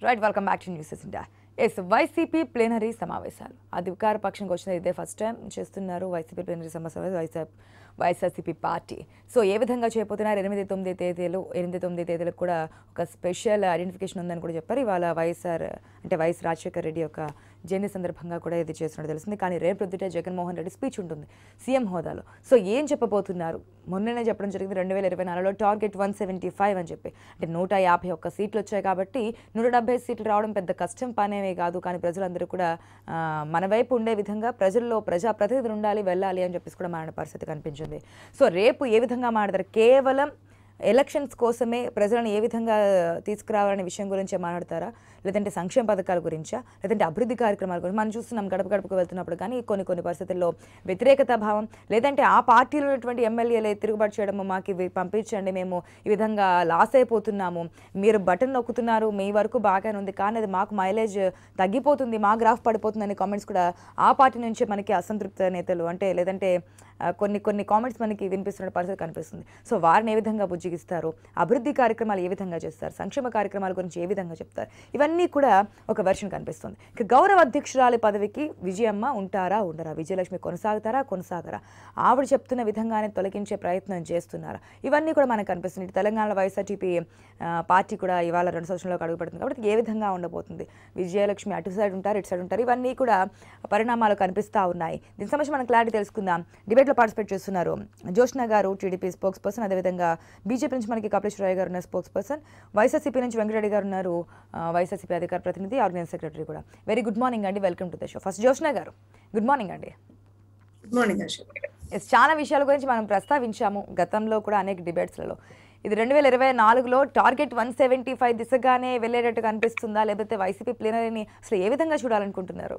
Right welcome back to news India yes YCP plenary సమావేశాలు అధికార పక్షంకి వచ్చిన ఇదే ఫస్ట్ టైం చేస్తున్నారు వైసీపీ ప్లేనరీ సమావేశాలు వైసీపీ వైఎస్ఆర్సీపీ పార్టీ సో ఏ విధంగా చేయబోతున్నారు ఎనిమిది తొమ్మిది తేదీలు ఎనిమిది తొమ్మిది తేదీలకు కూడా ఒక స్పెషల్ ఐడెంటిఫికేషన్ ఉందని కూడా చెప్పారు ఇవాళ వైఎస్ఆర్ అంటే వైఎస్ రాజశేఖర రెడ్డి యొక్క జర్నీ సందర్భంగా కూడా ఇది చేస్తున్నట్టు తెలిసింది కానీ రేపు ప్రొద్దుటే జగన్మోహన్ రెడ్డి స్పీచ్ ఉంటుంది సీఎం హోదాలో సో ఏం చెప్పబోతున్నారు మొన్ననే చెప్పడం జరిగింది రెండు వేల ఇరవై నాలుగులో టార్గెట్ వన్ సెవెంటీ ఫైవ్ అని చెప్పి అంటే నూట యాభై ఒక్క సీట్లు వచ్చాయి కాబట్టి నూట డెబ్బై సీట్లు రావడం పెద్ద కష్టం పనేమే కాదు కానీ ప్రజలందరూ కూడా ఆ, మన వైపు ఉండే విధంగా ప్రజల్లో ప్రజాప్రతినిధులు ఉండాలి వెళ్ళాలి అని చెప్పేసి కూడా మారిన పరిస్థితి కనిపించింది సో రేపు ఏ విధంగా మాట్లాడతారు కేవలం ఎలక్షన్స్ కోసమే ప్రజలను ఏ విధంగా తీసుకురావాలనే విషయం గురించే మాట్లాడతారా లేదంటే సంక్షేమ పథకాల గురించా లేదంటే అభివృద్ధి కార్యక్రమాల గురించి మనం చూస్తున్నాం గడప గడపకు వెళ్తున్నప్పుడు కానీ కొన్ని కొన్ని పరిస్థితుల్లో వ్యతిరేకత భావం లేదంటే ఆ పార్టీలో ఉన్నటువంటి ఎమ్మెల్యేలే తిరుగుబాటు చేయడము మాకు ఇవి పంపించండి మేము ఈ విధంగా లాస్ అయిపోతున్నాము మీరు బటన్ నొక్కుతున్నారు మీ వరకు బాగానే ఉంది కానీ అది మాకు మైలేజ్ తగ్గిపోతుంది మా గ్రాఫ్ పడిపోతుంది అనే కామెంట్స్ కూడా ఆ పార్టీ నుంచే మనకి అసంతృప్త నేతలు అంటే లేదంటే ఆ, కొన్ని కొన్ని కామెంట్స్ మనకి వినిపిస్తున్న పరిస్థితి కనిపిస్తుంది సో వారిని ఏ విధంగా బుజ్జిగిస్తారు అభివృద్ధి కార్యక్రమాలు ఏ విధంగా చేస్తారు సంక్షేమ కార్యక్రమాల గురించి ఏ విధంగా చెప్తారు ఇవన్నీ కూడా ఒక వెర్షన్ కనిపిస్తుంది ఇక గౌరవ అధ్యక్షురాలి పదవికి విజయమ్మ ఉంటారా ఉండరా విజయలక్ష్మి కొనసాగుతారా కొనసాగరా ఆవిడ చెప్తున్న విధంగానే తొలగించే ప్రయత్నం చేస్తున్నారా ఇవన్నీ కూడా మనకు కనిపిస్తుంది ఇటు తెలంగాణలో వైఎస్ఆర్టీపీ ఆ, పార్టీ కూడా ఇవాళ రెండు సంవత్సరంలోకి అడుగుపెడుతుంది కాబట్టి ఏ విధంగా ఉండబోతుంది విజయలక్ష్మి అటు సైడ్ ఉంటారు ఇటు సైడ్ ఉంటారు ఇవన్నీ కూడా పరిణామాలు కనిపిస్తూ ఉన్నాయి దీని సంబంధించి మనం క్లారిటీ తెలుసుకుందాం డిబేట్లో పార్టిసిపేట్ చేస్తున్నారు Jyoshna garu TDP spokesperson అదేవిధంగా బీజేపీ నుంచి మనకి కపిలేశ్వరరావు గారు ఉన్నారు స్పోక్స్ పర్సన్ వైఎస్ఆర్సీపీ నుంచి వెంకటరెడ్డి గారు ఉన్నారు ఆ, వైఎస్ఆర్సీపీ అధికార ప్రతినిధి ఆర్గనైజ్ సెక్రటరీ కూడా వెరీ గుడ్ మార్నింగ్ అండి welcome to the show first Jyoshna garu good morning అండి గుడ్ మార్నింగ్ అశోక్ ఎస్ చాలా విషయాల గురించి మనం ప్రస్తావించాము గతంలో కూడా అనేక డిబేట్స్లలో ఇది రెండు వేల ఇరవై నాలుగులో టార్గెట్ వన్ సెవెంటీ ఫైవ్ దిశగానే వెళ్ళేటట్టుగా అనిపిస్తుందా లేకపోతే వైసీపీ ప్లేనరీని అసలు ఏ విధంగా చూడాలనుకుంటున్నారు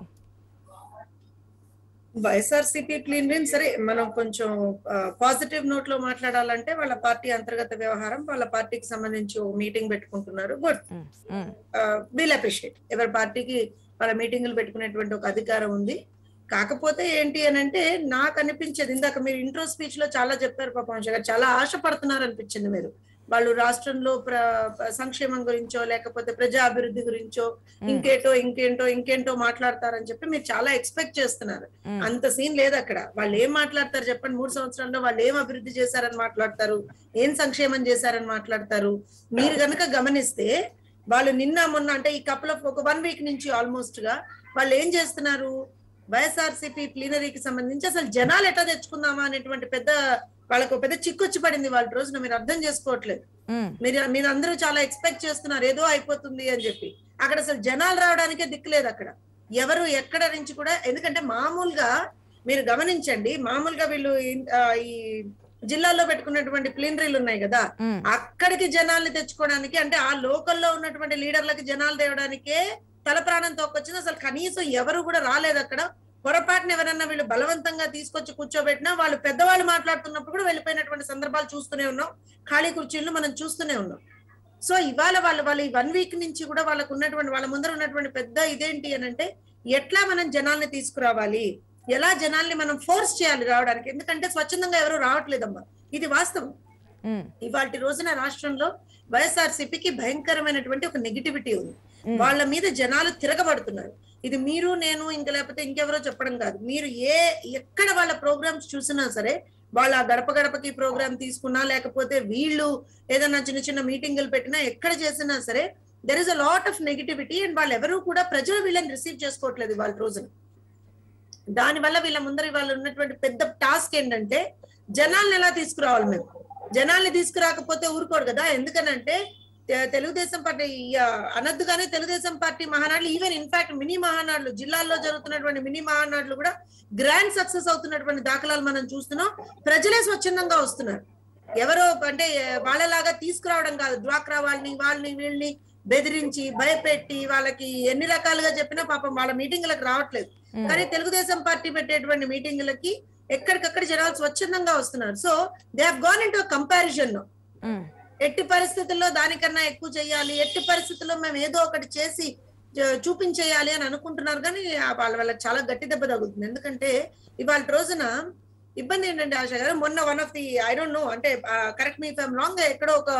వైఎస్ఆర్సీపీ ప్లీనరీ సరే మనం కొంచెం పాజిటివ్ నోట్ లో మాట్లాడాలంటే వాళ్ళ పార్టీ అంతర్గత వ్యవహారం వాళ్ళ పార్టీకి సంబంధించి మీటింగ్ పెట్టుకుంటున్నారు good hmm, hmm, we'll appreciate ఎవరి పార్టీకి వాళ్ళ మీటింగులు పెట్టుకునేటువంటి ఒక అధికారం ఉంది కాకపోతే ఏంటి అని అంటే నాకు అనిపించేది ఇందాక మీరు ఇంట్రో స్పీచ్ లో చాలా చెప్పారు పాపం గారు చాలా ఆశపడుతున్నారు అనిపించింది మీరు వాళ్ళు రాష్ట్రంలో ప్ర సంక్షేమం గురించో లేకపోతే ప్రజా అభివృద్ధి గురించో ఇంకేంటో ఇంకేంటో ఇంకేంటో మాట్లాడతారని చెప్పి మీరు చాలా ఎక్స్పెక్ట్ చేస్తున్నారు మ్మ్. అంత సీన్ లేదు అక్కడ వాళ్ళు ఏం మాట్లాడతారు చెప్పండి మూడు సంవత్సరాల్లో వాళ్ళు ఏం అభివృద్ధి చేశారని మాట్లాడతారు ఏం సంక్షేమం చేశారని మాట్లాడతారు మీరు గనుక గమనిస్తే వాళ్ళు నిన్న మొన్న అంటే ఈ కపుల్ ఆఫ్ ఒక వన్ వీక్ నుంచి ఆల్మోస్ట్ గా వాళ్ళు ఏం చేస్తున్నారు వైఎస్ఆర్సీపీ ప్లీనరీకి సంబంధించి అసలు జనాలు ఎట్లా తెచ్చుకుందామా అనేటువంటి పెద్ద వాళ్ళకు పెద్ద చిక్కొచ్చి పడింది వాళ్ళ రోజున మీరు అర్థం చేసుకోవట్లేదు మ్మ్, మీరు మీరు అందరూ చాలా ఎక్స్పెక్ట్ చేస్తున్నారు ఏదో అయిపోతుంది అని చెప్పి అక్కడ అసలు జనాలు రావడానికే దిక్కులేదు అక్కడ ఎవరు ఎక్కడ నుంచి కూడా ఎందుకంటే మామూలుగా మీరు గమనించండి మామూలుగా వీళ్ళు ఇన్- ఆ, ఈ జిల్లాల్లో పెట్టుకున్నటువంటి ప్లీనరీలు ఉన్నాయి కదా మ్మ్, అక్కడికి జనాల్ని తెచ్చుకోవడానికి అంటే ఆ లోకల్లో ఉన్నటువంటి లీడర్లకి జనాలు తేవడానికే తల ప్రాణం తోకొచ్చింది అసలు కనీసం ఎవరు కూడా రాలేదు అక్కడ పొరపాటున ఎవరన్నా వీళ్ళు బలవంతంగా తీసుకొచ్చి కూర్చోబెట్టినా వాళ్ళు పెద్దవాళ్ళు మాట్లాడుతున్నప్పుడు కూడా వెళ్ళిపోయినటువంటి సందర్భాలు చూస్తూనే ఉన్నాం ఖాళీ కుర్చీలను మనం చూస్తూనే ఉన్నాం సో ఇవాళ వాళ్ళు వాళ్ళు ఈ వన్ వీక్ నుంచి కూడా వాళ్ళకు ఉన్నటువంటి వాళ్ళ ముందర ఉన్నటువంటి పెద్ద ఇదేంటి అని అంటే ఎట్లా మనం జనాల్ని తీసుకురావాలి ఎలా జనాల్ని మనం ఫోర్స్ చేయాలి రావడానికి ఎందుకంటే స్వచ్ఛందంగా ఎవరు రావట్లేదమ్మా ఇది వాస్తవం మ్మ్, ఇవాటి రోజున రాష్ట్రంలో వైఎస్ఆర్సీపీకి భయంకరమైనటువంటి ఒక నెగిటివిటీ ఉంది మ్మ్. వాళ్ళ మీద జనాలు తిరగబడుతున్నారు ఇది మీరు నేను ఇంకా లేకపోతే ఇంకెవరో చెప్పడం కాదు మీరు ఏ ఎక్కడ వాళ్ళ ప్రోగ్రామ్స్ చూసినా సరే వాళ్ళ గడప గడపకి ప్రోగ్రామ్ తీసుకున్నా లేకపోతే వీళ్ళు ఏదైనా చిన్న చిన్న మీటింగులు పెట్టినా ఎక్కడ చేసినా సరే there is a lot of negativity and వాళ్ళు ఎవరు కూడా ప్రజలు వీళ్ళని రిసీవ్ చేసుకోవట్లేదు వాళ్ళ రోజున దానివల్ల వీళ్ళ ముందర వాళ్ళు ఉన్నటువంటి పెద్ద టాస్క్ ఏంటంటే జనాల్ని ఎలా తీసుకురావాలి మేము జనాల్ని తీసుకురాకపోతే ఊరుకోడు కదా ఎందుకనంటే తె- తెలుగుదేశం పార్టీ ఈ, ఆ, అనద్దుగానే తెలుగుదేశం పార్టీ మహానాడులు ఈవెన్ ఇన్ఫాక్ట్ మినీ మహానాడులు జిల్లాల్లో జరుగుతున్నటువంటి మినీ మహానాడులు కూడా గ్రాండ్ సక్సెస్ అవుతున్నటువంటి దాఖలాలు మనం చూస్తున్నాం ప్రజలే స్వచ్ఛందంగా వస్తున్నారు ఎవరో అంటే వాళ్ళలాగా తీసుకురావడం కాదు డ్వాక్రా వాళ్ళని వాళ్ళని వీళ్ళని బెదిరించి భయపెట్టి వాళ్ళకి ఎన్ని రకాలుగా చెప్పినా పాపం వాళ్ళ మీటింగ్లకు రావట్లేదు మ్మ్. కానీ తెలుగుదేశం పార్టీ పెట్టేటువంటి మీటింగ్లకి ఎక్కడికక్కడ జనాలు స్వచ్ఛందంగా వస్తున్నారు so they have gone into comparison hmm, ఎట్టి పరిస్థితుల్లో దానికన్నా ఎక్కువ చేయాలి ఎట్టి పరిస్థితుల్లో మేము ఏదో ఒకటి చేసి చ- చూపించేయాలి అని అనుకుంటున్నారు కానీ ఆ వాళ్ళ వాళ్ళకి చాలా గట్టి దెబ్బ తగులుతుంది ఎందుకంటే ఇవాళ రోజున ఇబ్బంది ఏంటంటే ఆశ గారు మొన్న one of the I don't know అంటే కరెక్ట్ మీ ఫైమ్ లాంగ్ ఎక్కడో ఒక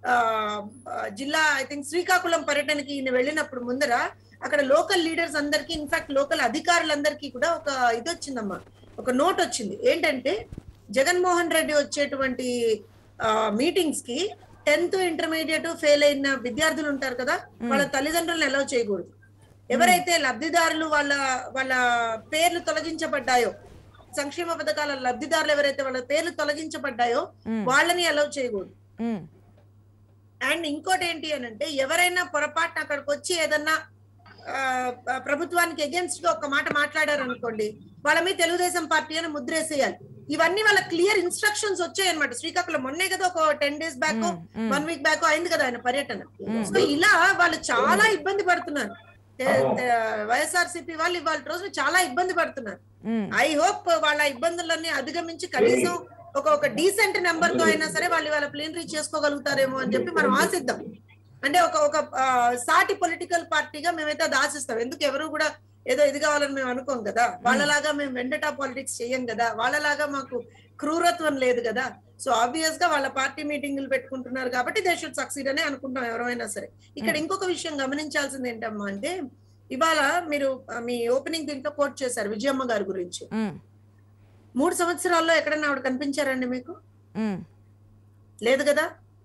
ఆ, ఆ, జిల్లా ఐ థింక్ శ్రీకాకుళం పర్యటనకి ఈయన వెళ్ళినప్పుడు ముందర అక్కడ లోకల్ లీడర్స్ అందరికి ఇన్ఫాక్ట్ లోకల్ అధికారులందరికీ కూడా ఒక ఇది వచ్చిందమ్మా ఒక నోట్ వచ్చింది ఏంటంటే జగన్మోహన్ రెడ్డి వచ్చేటువంటి మీటింగ్స్ కి టెన్త్ ఇంటర్మీడియట్ ఫెయిల్ అయిన విద్యార్థులు ఉంటారు కదా వాళ్ళ తల్లిదండ్రులను అలౌ చేయకూడదు ఎవరైతే లబ్ధిదారులు వాళ్ళ వాళ్ళ పేర్లు తొలగించబడ్డాయో సంక్షేమ పథకాల లబ్ధిదారులు ఎవరైతే వాళ్ళ పేర్లు తొలగించబడ్డాయో మ్మ్. వాళ్ళని అలౌ చేయకూడదు మ్మ్. అండ్ ఇంకోటి ఏంటి అని అంటే ఎవరైనా పొరపాటున అక్కడికి వచ్చి ఏదన్నా ఆ, ప్రభుత్వానికి అగేన్స్ట్ గా ఒక మాట మాట్లాడారు అనుకోండి వాళ్ళ మీద తెలుగుదేశం పార్టీ అని ముద్రేసేయాలి ఇవన్నీ వాళ్ళ క్లియర్ ఇన్స్ట్రక్షన్స్ వచ్చాయన్నమాట శ్రీకాకుళం మొన్నే కదా ఒక ten days back hmm. Hmm. One week back అయింది కదా ఆయన పర్యటన మ్మ్. సో ఇలా వాళ్ళు చాలా ఇబ్బంది పడుతున్నారు వైఎస్ఆర్ సిపి వాళ్ళు ఇవాళ రోజు చాలా ఇబ్బంది పడుతున్నారు మ్మ్. ఐ హోప్ వాళ్ళ ఇబ్బందులన్నీ అధిగమించి కనీసం ఒక ఒక డీసెంట్ నెంబర్ తో అయినా సరే వాళ్ళు వాళ్ళ ప్లేనరీ చేసుకోగలుగుతారేమో అని చెప్పి మనం ఆశిద్దాం అంటే ఒక ఒక ఆ, సాటి పొలిటికల్ పార్టీగా మేమైతే అది ఆశిస్తాం ఎందుకు ఎవరు కూడా ఏదో ఇది కావాలని మేము అనుకోం కదా వాళ్ళలాగా మేము వెండటా పాలిటిక్స్ చెయ్యం కదా వాళ్ళలాగా మాకు క్రూరత్వం లేదు కదా సో ఆబ్వియస్ గా వాళ్ళ పార్టీ మీటింగులు పెట్టుకుంటున్నారు కాబట్టి దే షుడ్ సక్సీడ్ అనే అనుకుంటాం ఎవరైనా సరే ఇక్కడ ఇంకొక విషయం గమనించాల్సింది ఏంటమ్మా అంటే ఇవాళ మీరు ఆ, మీ ఓపెనింగ్ దీంట్లో కోట్ చేశారు విజయమ్మ గారి గురించి మ్మ్. మూడు సంవత్సరాల్లో ఎక్కడన్నా ఆవిడ కనిపించారండి మీకు మ్మ్. లేదు కదా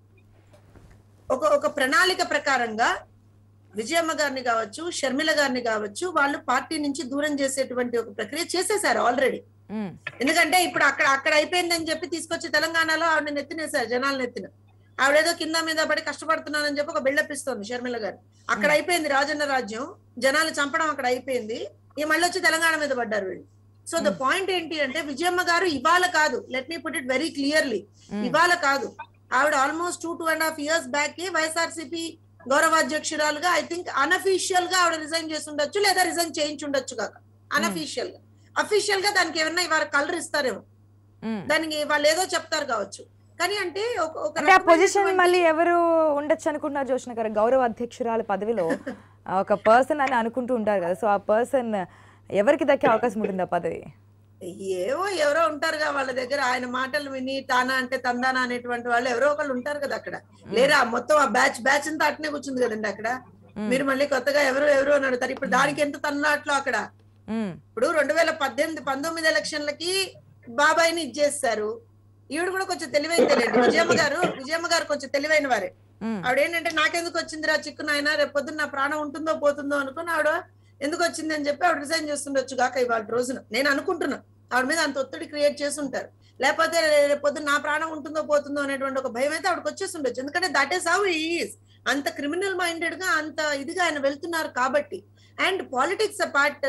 ఒక ఒక ప్రణాళిక ప్రకారంగా విజయమ్మ గారిని కావచ్చు షర్మిల గారిని కావచ్చు వాళ్ళు పార్టీ నుంచి దూరం చేసేటువంటి ఒక ప్రక్రియ చేసేసారు ఆల్రెడీ మ్మ్. ఎందుకంటే ఇప్పుడు అక్కడ అక్కడ అయిపోయిందని చెప్పి తీసుకొచ్చి తెలంగాణలో ఆవిడ నెత్తినేశారు జనాలు నెత్తిన ఆవిడేదో కింద మీద పడి కష్టపడుతున్నానని చెప్పి ఒక బిల్డప్ ఇస్తుంది షర్మిల గారు అక్కడ అయిపోయింది రాజన్న రాజ్యం జనాలు చంపడం అక్కడ అయిపోయింది ఈ మళ్ళీ వచ్చి తెలంగాణ మీద పడ్డారు వీళ్ళు సో ద పాయింట్ ఏంటి అంటే విజయమ్మ గారు ఇవాళ కాదు let me put it very clearly hmm. ఇవాళ కాదు ఆవిడ almost two two and half years back YSRCP గౌరవాధ్యక్షురాలుగా ఐ థింక్ అన్అఫీషియల్ గా ఆవిడ రిజైన్ చేసి ఉండొచ్చు లేదా రిజైన్ చేయించి ఉండొచ్చు కాక అన్అఫీషియల్ గా అఫీషియల్ గా దానికి ఏమన్నా ఇవాళ కలర్ ఇస్తారేమో మ్మ్. దానికి వాళ్ళు ఏదో చెప్తారు కావచ్చు కానీ అంటే ఒక ఒక అంటే ఆ పొజిషన్ రకమైనటువంటి- మళ్ళీ ఎవరు ఉండొచ్చు అనుకుంటున్నారు జోష్న గారు గౌరవ అధ్యక్షురాల పదవిలో ఆ, ఒక పర్సన్ అని అనుకుంటూ ఉంటారు కదా సో ఆ పర్సన్ ఎవరికి దక్కే అవకాశం ఉంటుంది ఆ పదవి ఏవో ఎవరో ఉంటారుగా వాళ్ళ దగ్గర ఆయన మాటలు విని తానా అంటే తందానా అనేటువంటి వాళ్ళు ఎవరో ఒకళ్ళు ఉంటారు కదా అక్కడ లేరా మొత్తం ఆ బ్యాచ్ బ్యాచ్ అంతా అట్నే కూర్చుంది కదండి అక్కడ మీరు మళ్ళీ కొత్తగా ఎవరు ఎవరు అని అడుగుతారు ఇప్పుడు దానికి ఎంత తన్నాట్లో అక్కడ మ్మ్. ఇప్పుడు రెండు వేల పద్దెనిమిది పంతొమ్మిది ఎలక్షన్లకి బాబాయిని ఇచ్చేస్తారు ఈవిడ కూడా కొంచెం తెలివైన తెలియదు విజయమ్మ గారు విజయమ్మ గారు కొంచెం తెలివైన వారే మ్మ్. ఆవిడ ఏంటంటే నాకెందుకు వచ్చిందిరా చిక్కు నాయన రేపు పొద్దున్న నా ప్రాణం ఉంటుందో పోతుందో అనుకుని ఆవిడ ఎందుకు వచ్చింది అని చెప్పి ఆవిడ రిజైన్ చేస్తుండొచ్చు కాక ఇవాళ రోజున నేను అనుకుంటున్నా ఆవిడ మీద అంత ఒత్తిడి క్రియేట్ చేస్తుంటారు లేకపోతే రేపు పొద్దున్న నా ప్రాణం ఉంటుందో పోతుందో అనేటువంటి ఒక భయం అయితే ఆవిడకి వచ్చేస్తుండొచ్చు ఎందుకంటే దట్ ఈస్ హౌ ఈస్ అంత క్రిమినల్ మైండెడ్ గా అంత ఇదిగా ఆయన వెళ్తున్నారు కాబట్టి అండ్ పాలిటిక్స్ పార్ట్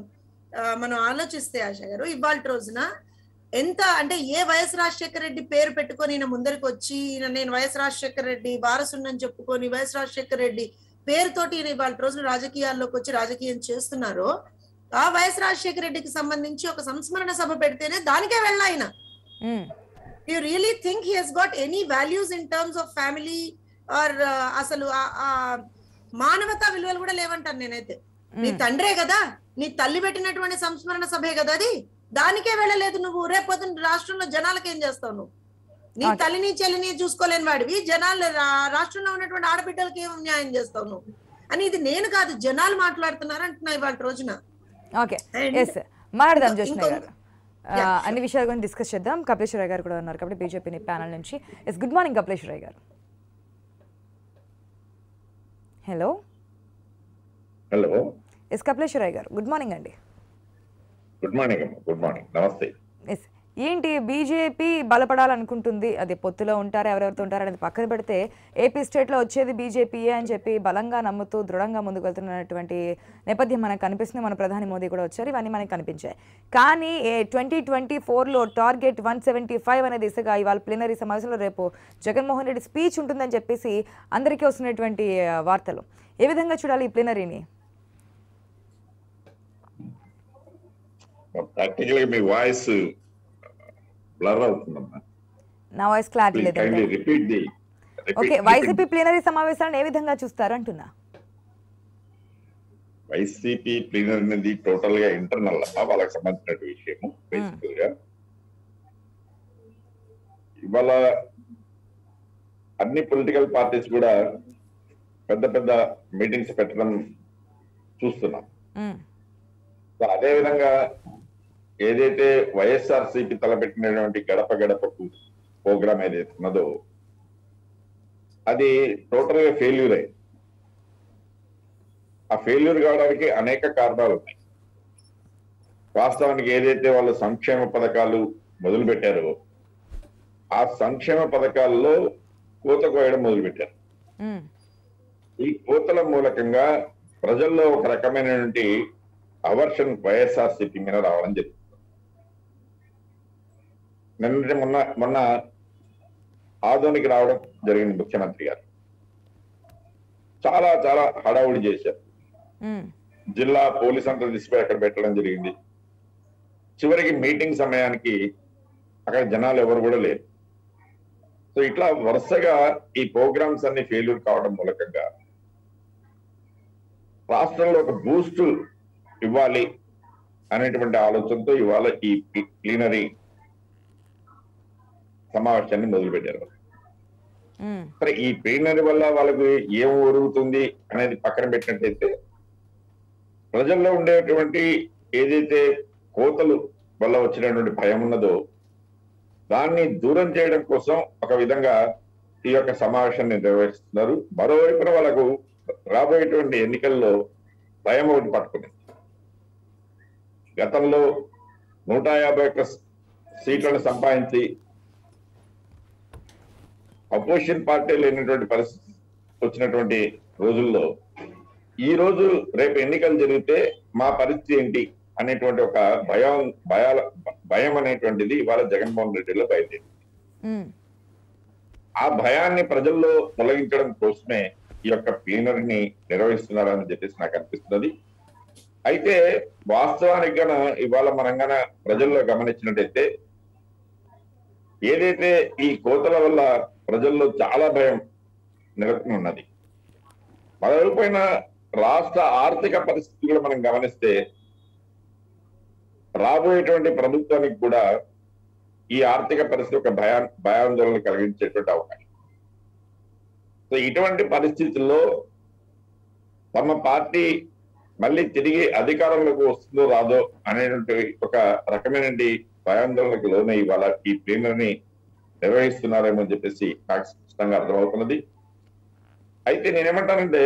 మనం ఆలోచిస్తే ఆశ గారు ఇవాళ రోజున ఎంత అంటే ఏ వైఎస్ రాజశేఖర రెడ్డి పేరు పెట్టుకొని ఈయన ముందరికి వచ్చి ఈయన నేను వైఎస్ రాజశేఖర రెడ్డి వారసుని చెప్పుకొని వైఎస్ రాజశేఖర రెడ్డి పేరుతోటి ఈయన ఇవాళ రోజున రాజకీయాల్లోకి వచ్చి రాజకీయం చేస్తున్నారో ఆ వైఎస్ రాజశేఖర రెడ్డికి సంబంధించి ఒక సంస్మరణ సభ పెడితేనే దానికే వెళ్ళ ఆయన మ్మ్. You really think he has got any values in terms of family or అసలు ఆ- ఆ మానవతా విలువలు కూడా లేవంటాను నేనైతే నీ తండ్రే కదా నీ తల్లి పెట్టినటువంటి సంస్మరణ సభే కదా అది దానికే వెళ్ళలేదు నువ్వు రేపొద్దున రాష్ట్రంలో జనాలకి ఏం చేస్తావు నువ్వు నీ Okay. తల్లిని చెల్లిని చూసుకోలేని వాడివి జనాలు రా- రాష్ట్రంలో ఉన్నటువంటి ఆడబిడ్డలకి ఏం న్యాయం చేస్తావు నువ్వు అని ఇది నేను కాదు జనాలు మాట్లాడుతున్నారు అంటున్నా ఇవాళ రోజున ఓకే And ఎస్ మాట్లాడదాం ఇంకో- జోష్న ఇంకో- గారు ఆ, అన్ని విషయాల గురించి డిస్కస్ చేద్దాం కపిలేశ్వరరావు గారు కూడా ఉన్నారు కాబట్టి బీజేపీ ప్యానల్ నుంచి yes good morning Kapileswararao garu hello hello yes Kapileswararao garu good morning అండి గుడ్ మార్నింగ్ అమ్మ గుడ్ మార్నింగ్ నమస్తే ఎస్ ఏంటి బీజేపీ బలపడాలనుకుంటుంది అది పొత్తులో ఉంటారు ఎవరెవరితో ఉంటారు అనేది పక్కన పెడితే ఏపీ స్టేట్లో వచ్చేది బీజేపీయే అని చెప్పి బలంగా నమ్ముతూ దృఢంగా ముందుకు వెళ్తున్నటువంటి నేపథ్యం మనకు కనిపిస్తుంది మన ప్రధాని మోదీ కూడా వచ్చారు ఇవన్నీ మనకి కనిపించాయి కానీ ట్వంటీ ట్వంటీ ఫోర్లో టార్గెట్ వన్ సెవెంటీ ఫైవ్ అనే దిశగా ఇవాళ ప్లీనరీ సమావేశంలో రేపు జగన్మోహన్ రెడ్డి స్పీచ్ ఉంటుందని చెప్పేసి అందరికీ వస్తున్నటువంటి ఆ, వార్తలు ఏ విధంగా చూడాలి ఈ ప్లీనరీని ప్రాక్టికల్ గా మీ వాయిస్ బ్లర్ అవుతుందమ్మా నా వాయిస్ క్లారిటీ ప్లీజ్ కైండ్లీ లేదండి repeat the okay YCP plenary సమావేశాలను ఏ విధంగా చూస్తారు అంటున్నా వైసీపీ ప్లీనర్ అనేది టోటల్ గా ఇంటర్నల్ అమ్మా వాళ్ళకి సంబంధించిన విషయము బేసికల్ గా ఇవాళ అన్ని పొలిటికల్ పార్టీస్ కూడా పెద్ద పెద్ద మీటింగ్స్ పెట్టడం చూస్తున్నాం ఉమ్, సో అదే విధంగా ఏదైతే వైఎస్ఆర్ సిపి తలపెట్టినటువంటి గడప గడపకు ప్రోగ్రామ్ ఏదైతే ఉన్నదో అది టోటల్ గా ఫెయిల్యూర్ అయింది ఆ ఫెయిల్యూర్ కావడానికి అనేక కారణాలు ఉన్నాయి వాస్తవానికి ఏదైతే వాళ్ళు సంక్షేమ పథకాలు మొదలు పెట్టారో ఆ సంక్షేమ పథకాల్లో కోత కోయడం మొదలు పెట్టారు ఉమ్, ఈ ఈ కోతల మూలకంగా ప్రజల్లో ఒక రకమైనటువంటి అవర్షన్ వైఎస్ఆర్సీపీ మీద రావడం జరిగింది నిన్నటి మొన్న మొన్న ఆదోనికి రావడం జరిగింది ముఖ్యమంత్రి గారు చాలా చాలా హడావుడి చేశారు ఉమ్, జిల్లా పోలీస్ అంతా తీసుకుపోయి అక్కడ పెట్టడం జరిగింది చివరికి మీటింగ్ సమయానికి అక్కడ జనాలు ఎవరు కూడా లేరు సో ఇట్లా వరుసగా ఈ ప్రోగ్రామ్స్ అన్ని ఫెయిల్యూర్ కావడం మూలకంగా రాష్ట్రంలో ఒక బూస్ట్ ఇవ్వాలి అనేటువంటి ఆలోచనతో ఇవాళ ఈ ప్లీనరీ సమావేశాన్ని మొదలుపెట్టారు ఉమ్, సరే ఈ ప్లీనరీ వల్ల వాళ్ళకు ఏం ఒరుగుతుంది అనేది పక్కన పెట్టినట్టయితే ప్రజల్లో ఉండేటువంటి ఏదైతే కోతలు వల్ల వచ్చినటువంటి భయం ఉన్నదో దాన్ని దూరం చేయడం కోసం ఒక విధంగా ఈ యొక్క సమావేశాన్ని నిర్వహిస్తున్నారు మరోవైపున వాళ్ళకు రాబోయేటువంటి ఎన్నికల్లో భయం ఒకటి పట్టుకుంది గతంలో నూట యాభై ఒక్క సీట్లను సంపాదించి అపోజిషన్ పార్టీ లేనటువంటి పరిస్థితి వచ్చినటువంటి రోజుల్లో ఈ రోజు రేపు ఎన్నికలు జరిగితే మా పరిస్థితి ఏంటి అనేటువంటి ఒక భయం భయాల భయం అనేటువంటిది ఇవాళ జగన్మోహన్ రెడ్డిలో బయలుదేరింది ఉమ్, ఆ భయాన్ని ప్రజల్లో తొలగించడం కోసమే ఈ యొక్క ప్లీనరీని నిర్వహిస్తున్నారని చెప్పేసి నాకు అనిపిస్తున్నది అయితే వాస్తవానికి గన ఇవాళ మనం గన ప్రజల్లో గమనించినట్టయితే ఏదైతే ఈ కోతల వల్ల ప్రజల్లో చాలా భయం నెలకొని ఉన్నది మరోపైన రాష్ట్ర ఆర్థిక పరిస్థితులు మనం గమనిస్తే రాబోయేటువంటి ప్రభుత్వానికి కూడా ఈ ఆర్థిక పరిస్థితి ఒక భయా భయాందోళన కలిగించేటువంటి అవకాశం సో ఇటువంటి పరిస్థితుల్లో తమ పార్టీ మళ్ళీ తిరిగి అధికారంలోకి వస్తుందో రాదో అనేటువంటి ఒక రకమైనటువంటి భయాందోళనకు లోనే ఇవాళ ఈ ప్లీనర్ని నిర్వహిస్తున్నారేమో అని చెప్పేసి నాకు స్పష్టంగా అర్థమవుతున్నది అయితే నేనేమంటానంటే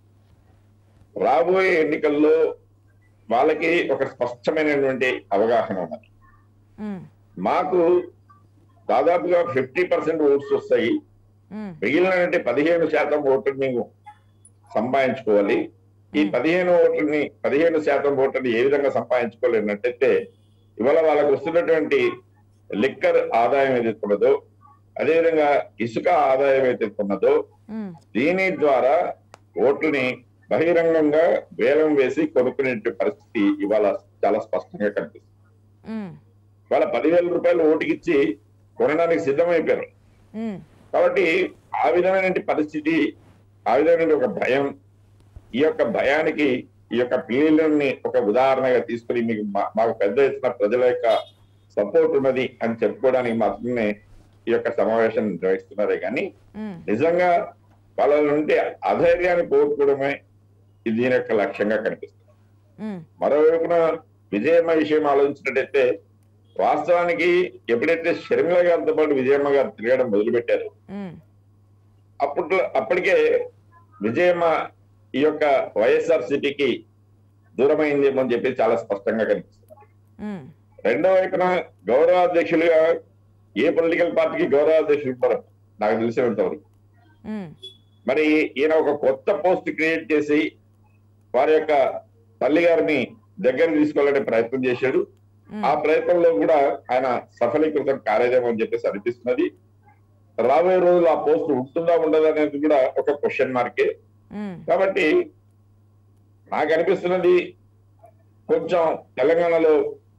రాబోయే ఎన్నికల్లో వాళ్ళకి ఒక స్పష్టమైనటువంటి అవగాహన ఉన్నది ఉమ్, మాకు దాదాపుగా ఫిఫ్టీ పర్సెంట్ ఓట్స్ వస్తాయి ఉమ్, మిగిలినటువంటి పదిహేను శాతం ఓట్లు మేము సంపాదించుకోవాలి ఈ Hmm. పదిహేను ఓట్లని పదిహేను శాతం ఓట్లని ఏ విధంగా సంపాదించుకోలేనట్టయితే ఇవాళ వాళ్ళకు వస్తున్నటువంటి లిక్కర్ ఆదాయం ఏదైతే ఉన్నదో అదేవిధంగా ఇసుక ఆదాయం ఏదైతే ఉన్నదో ఉమ్, దీని ద్వారా ఓట్లని బహిరంగంగా వేలం వేసి కొనుక్కునే పరిస్థితి ఇవాళ చాలా స్పష్టంగా కనిపిస్తుంది ఉమ్, వాళ్ళ పదివేల రూపాయలు ఓటుకిచ్చి కొనడానికి సిద్ధమైపోయారు ఉమ్, కాబట్టి ఆ విధమైన పరిస్థితి ఆ విధమైన ఒక భయం ఈ యొక్క భయానికి ఈ యొక్క పిల్లలని ఒక ఉదాహరణగా తీసుకుని మీకు మా- మాకు పెద్ద ఎత్తున ప్రజల యొక్క సపోర్ట్ ఉన్నది అని చెప్పుకోవడానికి మాత్రమే ఈ యొక్క సమావేశం నిర్వహిస్తున్నారే కానీ ఉమ్, నిజంగా వాళ్ళ నుండి అధైర్యాన్ని కోరుకోవడమే ఇది దీని యొక్క లక్ష్యంగా కనిపిస్తుంది ఉమ్, మరోవైపున విజయమ్మ విషయం ఆలోచించినట్టయితే వాస్తవానికి ఎప్పుడైతే షర్మిల గారితో పాటు విజయమ్మ గారు తిరగడం మొదలుపెట్టారు ఉమ్, అప్పట్లో అప్పటికే విజయమ్మ ఈ యొక్క వైఎస్ఆర్ సిటీకి దూరమైందేమో అని చెప్పి చాలా స్పష్టంగా కనిపిస్తుంది ఉమ్, రెండో వైపున గౌరవాధ్యక్షులుగా ఏ పొలిటికల్ పార్టీకి గౌరవాధ్యక్షులు ఉంటారు నాకు తెలిసినంత వరకు ఉమ్, మరి ఈయన ఒక కొత్త పోస్ట్ క్రియేట్ చేసి వారి యొక్క తల్లి గారిని దగ్గర తీసుకోవాలనే ప్రయత్నం చేశాడు ఉమ్, ఆ ప్రయత్నంలో కూడా ఆయన సఫలీకృతం కాలేదేమో అని చెప్పేసి అనిపిస్తున్నది రాబోయే రోజులు ఆ పోస్ట్ ఉంటుందా ఉండదా అనేది కూడా ఒక క్వశ్చన్ మార్కే ఉమ్, కాబట్టి నాకు అనిపిస్తున్నది కొంచెం తెలంగాణలో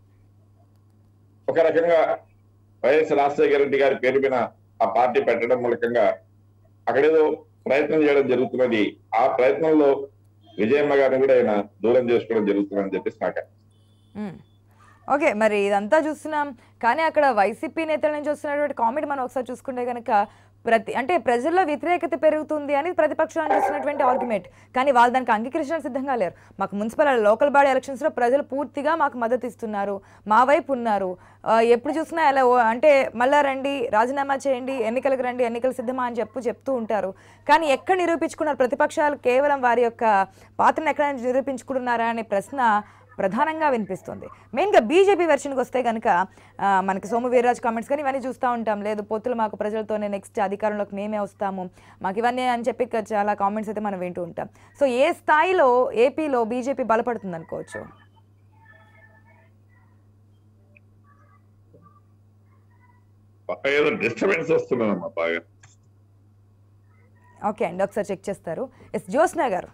ఒక రకంగా వైఎస్ రాజశేఖర రెడ్డి గారి పేరు మీద ఆ పార్టీ పెట్టడం మూలకంగా అక్కడేదో ప్రయత్నం చేయడం జరుగుతున్నది ఆ ప్రయత్నంలో విజయమ్మ గారిని కూడా ఆయన దూరం చేసుకోవడం జరుగుతుందని చెప్పేసి నాకు అనిపిస్తుంది. ఉమ్. ఓకే మరి ఇదంతా చూస్తున్నాం కానీ అక్కడ వైసీపీ నేతల నుంచి వస్తున్నటువంటి కామెంట్ మనం ఒకసారి చూసుకుంటే కనుక ప్రతి అంటే ప్రజల్లో వ్యతిరేకత పెరుగుతుంది అని ప్రతిపక్షాలు చేస్తున్నటువంటి ఆర్గ్యుమెంట్ కానీ వాళ్ళు దానికి అంగీకరించడానికి సిద్ధంగా లేరు మాకు మున్సిపల్ లోకల్ బాడీ ఎలక్షన్స్లో ప్రజలు పూర్తిగా మాకు మద్దతు ఇస్తున్నారు మా వైపు ఉన్నారు ఆ, ఎప్పుడు చూసినా ఎలా ఓ- అంటే మళ్ళా రండి రాజీనామా చేయండి ఎన్నికలకు రండి ఎన్నికలు సిద్ధమా అని చెప్పు చెప్తూ ఉంటారు కానీ ఎక్కడ నిరూపించుకున్నారు ప్రతిపక్షాలు కేవలం వారి యొక్క పాత్రను ఎక్కడ నిరూపించుకుంటున్నారా అనే ప్రశ్న ప్రధానంగా వినిపిస్తుంది మెయిన్గా బీజేపీ వెర్షన్కి వస్తే కనుక ఆ, మనకి సోము వీర్రాజ్ కామెంట్స్ కానీ ఇవన్నీ చూస్తూ ఉంటాం లేదు పొత్తులు మాకు ప్రజలతోనే నెక్స్ట్ అధికారంలోకి మేమే వస్తాము మాకు ఇవన్నీ అని చెప్పి ఇక చాలా కామెంట్స్ అయితే మనం వింటూ ఉంటాం సో ఏ స్థాయిలో ఏపీలో బీజేపీ బలపడుతుంది అనుకోవచ్చు ఏదో డిస్టర్బెన్స్ వస్తున్నదమ్మా బాగా ఓకే అండి ఒకసారి చెక్ చేస్తారు ఎస్ జ్యోత్స్న గారు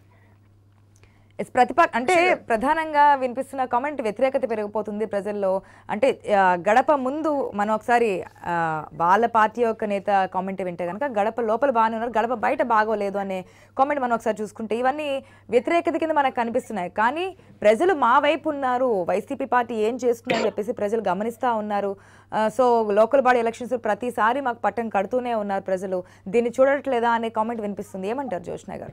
ఎస్ ప్రతిపక్ష అంటే ప్రధానంగా వినిపిస్తున్న కామెంట్ వ్యతిరేకత పెరిగిపోతుంది ప్రజల్లో అంటే ఆ, గడప ముందు మనం ఒకసారి ఆ, వాళ్ళ పార్టీ యొక్క నేత కామెంట్ వింటే కనుక గడప లోపల బాగానే ఉన్నారు గడప బయట బాగోలేదు అనే కామెంట్ మనం ఒకసారి చూసుకుంటే ఇవన్నీ వ్యతిరేకత కింద మనకు కనిపిస్తున్నాయి కానీ ప్రజలు మా వైపు ఉన్నారు వైసీపీ పార్టీ ఏం చేస్తుందని చెప్పేసి ప్రజలు గమనిస్తూ ఉన్నారు ఆ, సో లోకల్ బాడీ ఎలక్షన్స్ ప్రతిసారి మాకు పట్టం కడుతూనే ఉన్నారు ప్రజలు దీన్ని చూడట్లేదా అనే కామెంట్ వినిపిస్తుంది ఏమంటారు జోష్న గారు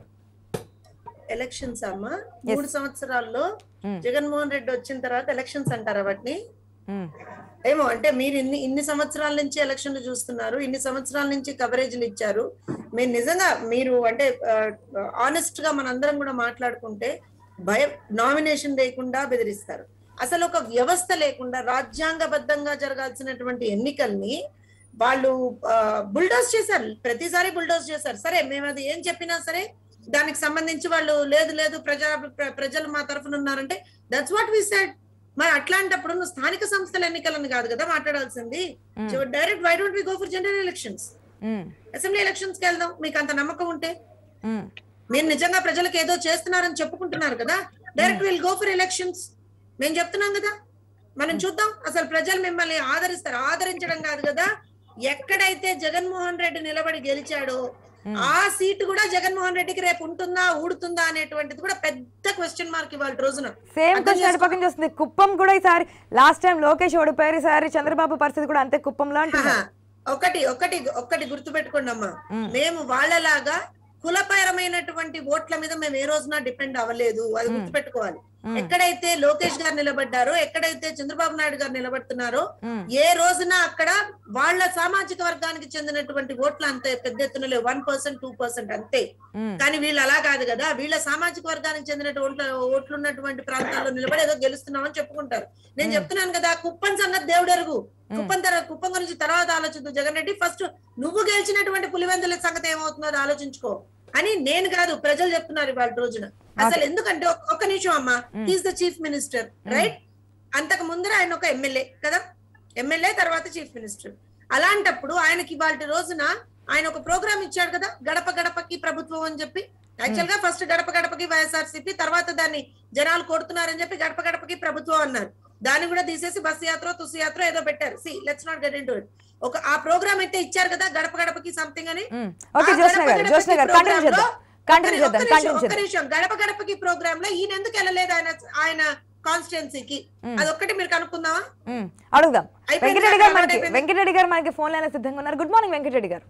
ఎలక్షన్స్ అమ్మా మూడు సంవత్సరాల్లో జగన్మోహన్ రెడ్డి వచ్చిన తర్వాత ఎలక్షన్స్ అంటారా వాటిని మ్మ్. ఏమో అంటే మీరు ఇన్ని ఇన్ని సంవత్సరాల నుంచి ఎలక్షన్లు చూస్తున్నారు ఇన్ని సంవత్సరాల నుంచి కవరేజ్లు ఇచ్చారు మీరు నిజంగా మీరు అంటే ఆనెస్ట్ గా మనందరం కూడా మాట్లాడుకుంటే భయం నామినేషన్ లేకుండా బెదిరిస్తారు అసలు ఒక వ్యవస్థ లేకుండా రాజ్యాంగబద్ధంగా జరగాల్సినటువంటి ఎన్నికల్ని వాళ్ళు బుల్డోస్ చేశారు ప్రతిసారి బుల్డోస్ చేశారు సరే మేము అది ఏం చెప్పినా సరే దానికి సంబంధించి వాళ్ళు లేదు లేదు ప్రజా ప్ర- ప్రజలు మా తరఫున ఉన్నారంటే దట్స్ వాట్ వి సెడ్ మరి అట్లాంటప్పుడు నువ్వు స్థానిక సంస్థల ఎన్నికలను కాదు కదా మాట్లాడాల్సింది direct why don't we go for general elections hmm. Assembly elections కి వెళ్దాం మీకు అంత నమ్మకం ఉంటే మ్మ్. మీరు నిజంగా ప్రజలకు ఏదో చేస్తున్నారని చెప్పుకుంటున్నారు కదా direct will go for elections మేము చెప్తున్నాం కదా మనం చూద్దాం అసలు ప్రజలు మిమ్మల్ని ఆదరిస్తారు ఆదరించడం కాదు కదా ఎక్కడైతే జగన్మోహన్ రెడ్డి నిలబడి గెలిచాడో ఆ సీటు కూడా జగన్మోహన్ రెడ్డికి రేపు ఉంటుందా ఊడుతుందా అనేటువంటిది కూడా పెద్ద క్వశ్చన్ మార్క్ ఇవాళ రోజున సేమ్ అర్థం క్వశ్చన్ అటు పక్కన చూస్తుంది కుప్పం కూడా ఈసారి లాస్ట్ టైం లోకేష్ ఓడిపోయారు ఈసారి చంద్రబాబు పరిస్థితి కూడా అంతే కుప్పంలో అంటున్నారు ఆహా. ఒకటి ఒకటి ఒకటి గుర్తుపెట్టుకోండి అమ్మా మ్మ్. మేము వాళ్ళలాగా కులపరమైనటువంటి ఓట్ల మీద మేము ఏ రోజున డిపెండ్ అవ్వలేదు అది గుర్తుపెట్టుకోవాలి మ్మ్. ఎక్కడైతే లోకేష్ గారు నిలబడ్డారో ఎక్కడైతే చంద్రబాబు నాయుడు గారు నిలబడుతున్నారో మ్మ్. ఏ రోజున అక్కడ వాళ్ళ సామాజిక వర్గానికి చెందినటువంటి ఓట్లు అంతే పెద్ద ఎత్తున లేవు వన్ పర్సెంట్ టూ పర్సెంట్ అంతే మ్మ్. కానీ వీళ్ళు అలా కాదు కదా వీళ్ళ సామాజిక వర్గానికి చెందిన ఓట్ల ఓట్లు ఉన్నటువంటి ప్రాంతాల్లో నిలబడి ఏదో గెలుస్తున్నామని చెప్పుకుంటారు నేను చెప్తున్నాను కదా కుప్పం సంగతి దేవుడెరుగు కుప్పం తర కుప్పం గురించి తర్వాత ఆలోచిద్దు జగన్ రెడ్డి ఫస్ట్ నువ్వు గెలిచినటువంటి పులివెందుల సంగతి ఏమవుతుందో అది ఆలోచించుకో అని నేను కాదు ప్రజలు చెప్తున్నారు ఇవాళ రోజున అసలు ఎందుకంటే ఒక్క- ఒక్క నిమిషం అమ్మా he's the chief minister right అంతకు ముందర ఆయన ఒక ఎమ్మెల్యే కదా ఎమ్మెల్యే తర్వాత చీఫ్ మినిస్టర్ అలాంటప్పుడు ఆయనకి ఇవాళ రోజున ఆయన ఒక ప్రోగ్రామ్ ఇచ్చాడు కదా గడప గడపకి ప్రభుత్వం అని చెప్పి యాక్చువల్ గా ఫస్ట్ గడప గడపకి వైఎస్ఆర్సీపీ తర్వాత దాన్ని జనాలు కొడుతున్నారని చెప్పి గడప గడపకి ప్రభుత్వం అన్నారు దాన్ని కూడా తీసేసి బస్ యాత్ర తుసి యాత్ర ఏదో పెట్టారు see let's not get in it ఒక ఆ ప్రోగ్రామ్ అయితే ఇచ్చారు కదా గడప గడపకి సంథింగ్ అని మ్మ్. ఓకే ఆ జ్యోత్స్న గడప గారు గడపకి జ్యోత్స్న గారు కంటిన్యూ program చేద్దాం లో కంటిన్యూ ఒక్క చేద్దాం నిమిషం, కంటిన్యూ ఒక్క చేద్దాం నిమిషం గడప గడపకి ప్రోగ్రామ్ లో ఈయన ఎందుకు వెళ్ళలేదు ఆయన ఆయన కాన్స్టిట్యున్సీకి అదొక్కటి మీరు కనుక్కుందామా మ్మ్. అడుగుదాం అయిపోయింది వెంకటరెడ్డి గారు అక్కడ మనకి అయిపోయింది. వెంకటరెడ్డి గారు మనకి ఫోన్ లైన్ సిద్ధంగా ఉన్నారు గుడ్ మార్నింగ్ వెంకటరెడ్డి గారు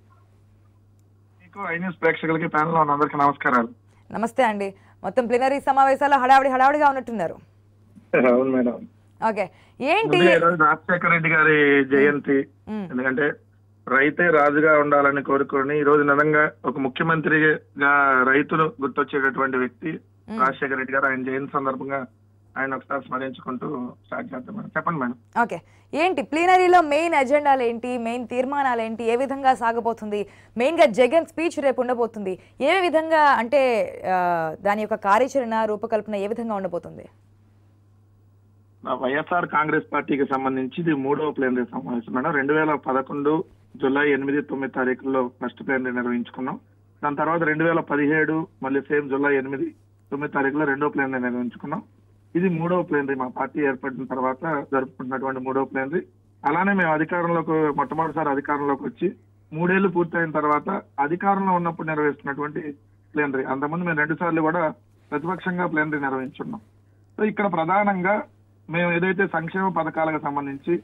మీకు ఐ న్యూస్ ప్రేక్షకులకి ప్యానల్ లో ఉన్న అందరికీ నమస్కారాలు నమస్తే అండి మొత్తం ప్లీనరీ సమావేశాలు హడావిడి హడావిడిగా ఉన్నట్టున్నారు అవును మేడం ఓకే ఏంటి ముందుగా ఈరోజు రాజశేఖర రెడ్డి గారి జయంతి మ్మ్. ఎందుకంటే రైతే రాజుగా ఉండాలని కోరుకొని ఈ రోజు నిజంగా ఒక ముఖ్యమంత్రిగా రైతులు గుర్తొచ్చేటటువంటి వ్యక్తి రాజశేఖర రెడ్డి గారు ఆయన జయంతి సందర్భంగా ఆయన ఒకసారి స్మరించుకుంటూ స్టార్ట్ చేద్దాం మేడం చెప్పండి మేడం ఓకే ఏంటి ప్లీనరీలో మెయిన్ ఎజెండాలు ఏంటి మెయిన్ తీర్మానాలు ఏంటి ఏ విధంగా సాగబోతుంది మెయిన్గా జగన్ స్పీచ్ రేపు ఉండబోతుంది ఏ విధంగా అంటే ఆ, దాని యొక్క కార్యాచరణ రూపకల్పన ఏ విధంగా ఉండబోతుంది ఆ వైఎస్ఆర్ కాంగ్రెస్ పార్టీకి సంబంధించి ఇది మూడవ ప్లేనరీ సమావేశం మేడం రెండు వేల పదకొండు జూలై ఎనిమిది తొమ్మిది తారీఖుల్లో ఫస్ట్ ప్లేనరీ నిర్వహించుకున్నాం దాని తర్వాత రెండు వేల పదిహేడు మళ్ళీ సేమ్ జూలై ఎనిమిది తొమ్మిది తారీఖులో రెండో ప్లేనరీ నిర్వహించుకున్నాం ఇది మూడవ ప్లేనరీ మా పార్టీ ఏర్పడిన తర్వాత జరుపుకుంటున్నటువంటి మూడవ ప్లేనరీ అలానే మేము అధికారంలోకి మొట్టమొదటిసారి అధికారంలోకి వచ్చి మూడేళ్లు పూర్తయిన తర్వాత అధికారంలో ఉన్నప్పుడు నిర్వహిస్తున్నటువంటి ప్లేనరీ అంతకుముందు మేము రెండు సార్లు కూడా ప్రతిపక్షంగా ప్లేనరీ నిర్వహించున్నాం సో ఇక్కడ ప్రధానంగా మేము ఏదైతే సంక్షేమ పథకాలకు సంబంధించి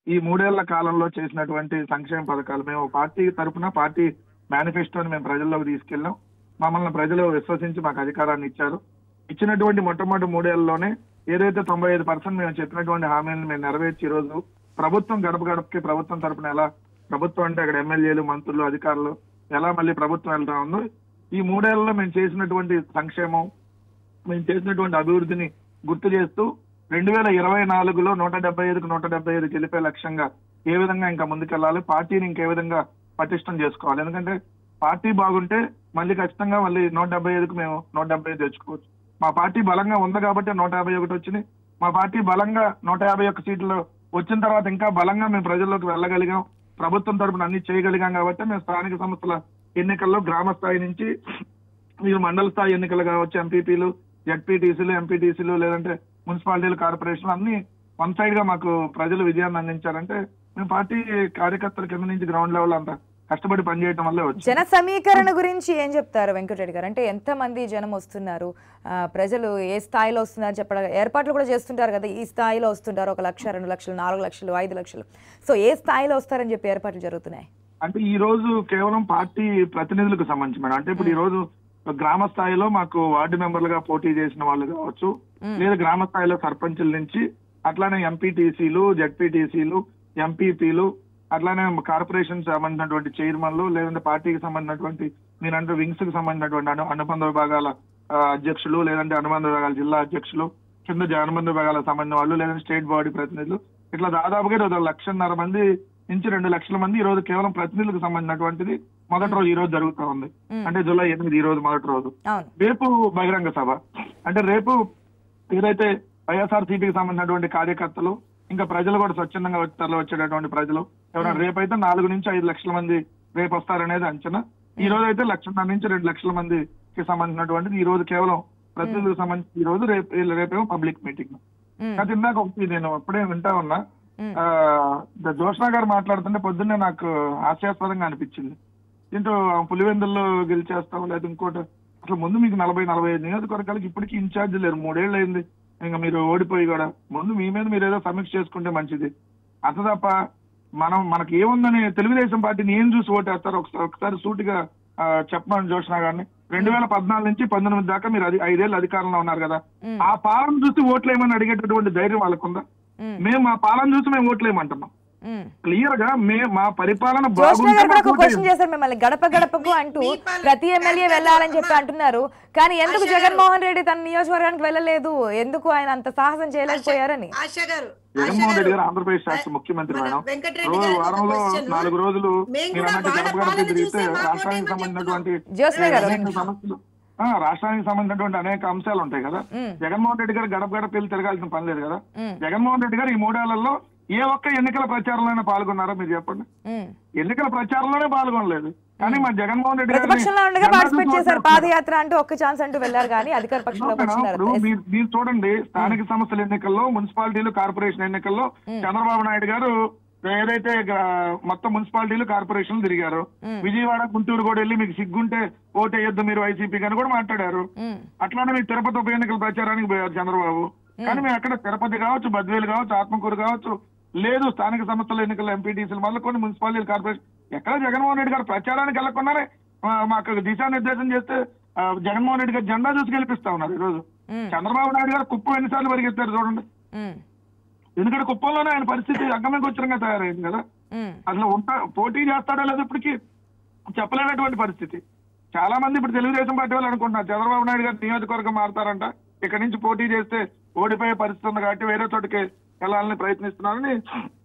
ఈ మూడేళ్ల కాలంలో చేసినటువంటి సంక్షేమ పథకాలు మేము పార్టీ తరఫున పార్టీ మేనిఫెస్టోని మేము ప్రజల్లోకి తీసుకెళ్ళాం మమ్మల్ని ప్రజలు విశ్వసించి మాకు అధికారాన్ని ఇచ్చారు ఇచ్చినటువంటి మొట్టమొదటి మూడేళ్లలోనే ఏదైతే తొంభై ఐదు పర్సెంట్ మేము చెప్పినటువంటి హామీలను మేము నెరవేర్చి ఈ రోజు ప్రభుత్వం గడప గడపకి ప్రభుత్వం తరపున ఎలా ప్రభుత్వం అంటే అక్కడ ఎమ్మెల్యేలు మంత్రులు అధికారులు ఎలా మళ్ళీ ప్రభుత్వం వెళ్తా ఉందో ఈ మూడేళ్లలో మేము చేసినటువంటి సంక్షేమం మేము చేసినటువంటి అభివృద్ధిని గుర్తు చేస్తూ రెండు వేల ఇరవై నాలుగులో నూట డెబ్బై ఐదుకు నూట డెబ్బై ఐదు గెలిపే లక్ష్యంగా ఏ విధంగా ఇంకా ముందుకెళ్ళాలి పార్టీని ఇంకే విధంగా పటిష్టం చేసుకోవాలి ఎందుకంటే పార్టీ బాగుంటే మళ్ళీ ఖచ్చితంగా మళ్ళీ నూట డెబ్బై ఐదుకు మేము నూట డెబ్బై ఐదు తెచ్చుకోవచ్చు మా పార్టీ బలంగా ఉంది కాబట్టి నూట యాభై ఒకటి వచ్చింది మా పార్టీ బలంగా నూట యాభై ఒక్క సీట్లు వచ్చిన తర్వాత ఇంకా బలంగా మేము ప్రజల్లోకి వెళ్ళగలిగాం ప్రభుత్వం తరపున అన్ని చేయగలిగాం కాబట్టి మేము స్థానిక సంస్థల ఎన్నికల్లో గ్రామ స్థాయి నుంచి మీరు మండల స్థాయి ఎన్నికలు కావచ్చు ఎంపీపీలు జడ్పీటీసీలు ఎంపీటీసీలు లేదంటే మున్సిపాలిటీలు కార్పొరేషన్ అన్ని వన్ సైడ్ గా మాకు ప్రజలు విజయాన్ని అందించారంటే మేము పార్టీ కార్యకర్తల కింద నుంచి గ్రౌండ్ లెవెల్ అంతా కష్టపడి పనిచేయడం వల్లే వచ్చింది జన సమీకరణ గురించి ఏం చెప్తారు వెంకటరెడ్డి గారు అంటే ఎంతమంది జనం వస్తున్నారు ఆ, ప్రజలు ఏ స్థాయిలో వస్తున్నారు చెప్పడం ఏర్పాట్లు కూడా చేస్తుంటారు కదా ఈ స్థాయిలో వస్తుంటారు ఒక లక్ష రెండు లక్షలు నాలుగు లక్షలు ఐదు లక్షలు సో ఏ స్థాయిలో వస్తారని చెప్పి ఏర్పాట్లు జరుగుతున్నాయి అంటే ఈ రోజు కేవలం పార్టీ ప్రతినిధులకు సంబంధించి మేడం అంటే ఇప్పుడు ఈ రోజు గ్రామ స్థాయిలో మాకు వార్డు మెంబర్లుగా పోటీ చేసిన వాళ్ళు కావచ్చు లేదా గ్రామ స్థాయిలో సర్పంచుల నుంచి అట్లానే ఎంపీటీసీలు జడ్పీటీసీలు ఎంపీపీలు అట్లానే కార్పొరేషన్ సంబంధించినటువంటి చైర్మన్లు లేదంటే పార్టీకి సంబంధించినటువంటి మీరంటే వింగ్స్ కి సంబంధించినటువంటి అను అనుబంధ విభాగాల ఆ, అధ్యక్షులు లేదంటే అనుబంధ విభాగాల జిల్లా అధ్యక్షులు కింద జ- అనుబంధ విభాగాలకు సంబంధించిన వాళ్ళు లేదంటే స్టేట్ బాడీ ప్రతినిధులు ఇట్లా దాదాపుగా ఈరోజు ఒక లక్షన్నర మంది నుంచి రెండు లక్షల మంది ఈ రోజు కేవలం ప్రతినిధులకు సంబంధించినటువంటిది మొదటి రోజు ఈ రోజు జరుగుతా ఉంది మ్మ్. అంటే జూలై ఎనిమిది ఈ రోజు మొదటి రోజు అవును రేపు బహిరంగ సభ అంటే రేపు ఏదైతే వైఎస్ఆర్ సిపికి సంబంధించినటువంటి కార్యకర్తలు ఇంకా ప్రజలు కూడా స్వచ్ఛందంగా వచ్చి తరలి వచ్చేటటువంటి ప్రజలు ఎవరైనా రేపైతే నాలుగు నుంచి ఐదు లక్షల మంది రేపు వస్తారనేది అంచనా ఈ రోజు అయితే లక్షన్నర నుంచి రెండు లక్షల మందికి సంబంధించినటువంటిది ఈ రోజు కేవలం ప్రతినిధులకు సంబంధించి ఈ రోజు రేపు రేపేమో పబ్లిక్ మీటింగ్ మ్మ్. అయితే ఇందాక ఒకటి నేను అప్పుడే వింటా ఉన్నా మ్మ్. ఆ, ద- జోష్నా గారు మాట్లాడుతుంటే పొద్దున్నే నాకు హాస్యాస్పదంగా అనిపించింది దీంతో పులివెందుల్లో గెలిచేస్తాం లేదా ఇంకోటి అసలు ముందు మీకు నలభై నలభై ఐదు నియోజకవర్గాలకి ఇప్పటికీ ఇన్ఛార్జ్ లేరు మూడేళ్ళు అయింది ఇంకా మీరు ఓడిపోయి కూడా ముందు మీ మీద మీరు ఏదో సమీక్ష చేసుకుంటే మంచిది అంత తప్ప మనం మనకి ఏముందని తెలుగుదేశం పార్టీని ఏం చూసి ఓటేస్తారు ఒకసారి ఒకసారి సూటిగా ఆ, చెప్పమని జోష్నా గారిని రెండు వేల పద్నాలుగు నుంచి పంతొమ్మిది దాకా మీరు అది ఐదేళ్ళు అధికారంలో ఉన్నారు కదా మ్మ్. ఆ పాలన చూసి ఓట్లేమని అడిగేటటువంటి ధైర్యం వాళ్ళకుందా మ్మ్. మేము మా పాలన చూసి మేము ఓట్లేమంటున్నాం మ్మ్. క్లియర్ గా మే మా పరిపాలన జోష్న బాగుంటే గారు కూడా ఒక మాకు క్వశ్చన్ ఓటేయండి. చేశారు మిమ్మల్ని గడప గడపకు అంటూ మీ పాలన ప్రతి ఎమ్మెల్యే కాదు, వెళ్ళాలని చెప్పి అమ్మా. అంటున్నారు కానీ ఎందుకు ఆశా గారు. జగన్మోహన్ రెడ్డి తన నియోజకవర్గానికి వెళ్ళలేదు ఎందుకు ఆయన అంత సాహసం చేయలేకపోయారని ఆశ గారు జగన్మోహన్ రెడ్డి గారు ఆంధ్రప్రదేశ్ రాష్ట్ర ముఖ్యమంత్రి మన మేడం వెంకటరెడ్డి రోజు గారికి ఒక వారంలో question. నాలుగు రోజులు మేము మీరు కూడా అన్నట్టు వాళ్ళ గడప గడప పాలన తిరిగితే చూసే మాకు రాష్ట్రానికి ఓటేయమని సంబంధించినటువంటి జ్యోత్స్న గారు, అనేక సమస్యలు ఆ, రాష్ట్రానికి సంబంధించినటువంటి అనేక అంశాలు ఉంటాయి కదా మ్మ్. జగన్మోహన్ రెడ్డి గారు గడప గడప వెళ్ళి తిరగాల్సిన పని లేదు కదా మ్మ్. జగన్మోహన్ రెడ్డి గారు ఈ మూడేళ్లలో ఏ ఒక్క ఎన్నికల ప్రచారంలోనే పాల్గొన్నారో మీరు చెప్పండి మ్మ్. ఎన్నికల ప్రచారంలోనే పాల్గొనలేదు కానీ మా జగన్మోహన్ రెడ్డి గారిని ప్రతిపక్షంలో ఉండగా జెండా పార్టిసిపేట్ చూసి చేశారు ఓటేస్తున్నారు. పాదయాత్ర అంటూ ఒక్క ఛాన్స్ అంటూ వెళ్ళారు కానీ అధికార పక్షంలోకి మేడం, ఇప్పుడు వచ్చినారు మీరు మీరు చూడండి స్థానిక సంస్థల ఎన్నికల్లో మున్సిపాలిటీలు కార్పొరేషన్ ఎన్నికల్లో చంద్రబాబు నాయుడు గారు ఏదైతే గ- మొత్తం మున్సిపాలిటీలు కార్పొరేషన్లు తిరిగారు విజయవాడ గుంటూరు కూడా వెళ్ళి మీకు సిగ్గుంటే ఓటేయొద్దు మీరు వైసీపీ అని కూడా మాట్లాడారు మ్మ్. అట్లానే మీరు తిరుపతి ఉప ఎన్నికల ప్రచారానికి పోయారు చంద్రబాబు కానీ మేము అక్కడ తిరుపతి కావచ్చు బద్వేలు కావచ్చు ఆత్మకూరు కావచ్చు లేదు స్థానిక సంస్థల ఎన్నికల ఎంపీటీసీలు మళ్ళీ కొన్ని మున్సిపాలిటీ కార్పొరేషన్ ఎక్కడ జగన్మోహన్ రెడ్డి గారు ప్రచారానికి వెళ్ళకుండానే ఆ, మాకు దిశానిర్దేశం చేస్తే ఆ, జగన్మోహన్ రెడ్డి గారు జెండా చూసి గెలిపిస్తా ఉన్నారు ఈరోజు మ్మ్. చంద్రబాబు నాయుడు గారు కుప్పం ఎన్నిసార్లు పరిగెత్తారు చూడండి మ్మ్. ఎందుకంటే కుప్పంలోనే ఆయన పరిస్థితి అగ్గమే గోచరంగా తయారైంది కదా మ్మ్. అసలు ఉంటా పోటీ చేస్తాడో లేదో ఇప్పటికీ చెప్పలేనటువంటి పరిస్థితి చాలా మంది ఇప్పుడు తెలుగుదేశం పార్టీ వాళ్ళు అనుకుంటున్నారు చంద్రబాబు నాయుడు గారు నియోజకవర్గం మారుతారంట ఇక్కడ నుంచి పోటీ చేస్తే ఓడిపోయే పరిస్థితి ఉంది కాబట్టి వేరే చోటికి వెళ్ళాలని ప్రయత్నిస్తున్నారని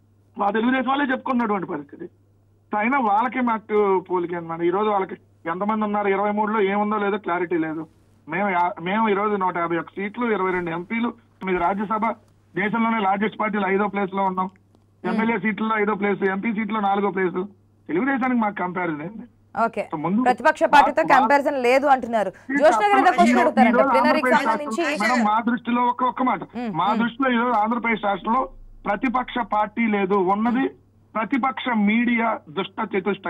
మా తెలుగుదేశం వాళ్ళే చెప్పుకున్నటువంటి పరిస్థితి అయినా వాళ్ళకి మాకు పోలిక అనమాట ఈ రోజు వాళ్ళకి ఎంతమంది ఉన్నారు ఇరవై మూడులో ఏముందో లేదో క్లారిటీ లేదు మేము యా- మేము ఈ రోజు నూట యాభై ఒక్క సీట్లు ఇరవై రెండు ఎంపీలు తొమ్మిది రాజ్యసభ దేశంలోనే లార్జెస్ట్ పార్టీలు ఐదో ప్లేస్ లో ఉన్నాం ఎమ్మెల్యే సీట్లలో ఐదో ప్లేస్ ఎంపీ సీట్లో నాలుగో ప్లేస్ తెలుగుదేశానికి మాకు కంపారిజన్ ఏంది ఓకే సో ముందు ప్రతిపక్ష పార్టీతో వా- కంపారిజన్ లేదు అంటున్నారు జోష్న గారు ఏదో ఈ క్వశ్చన్ రోజు- అడుగుతారంట ఈ రోజు ప్లీనరీకి ఆంధ్రప్రదేశ్ సంబంధించి రాష్ట్రం- మేడం, మా దృష్టిలో ఒక్క ఒక్క మాట మా దృష్టిలో ఈ రోజు ఆంధ్రప్రదేశ్ రాష్ట్రంలో ప్రతిపక్ష పార్టీ లేదు ఉన్నది ప్రతిపక్ష మీడియా దుష్ట చతుష్టయం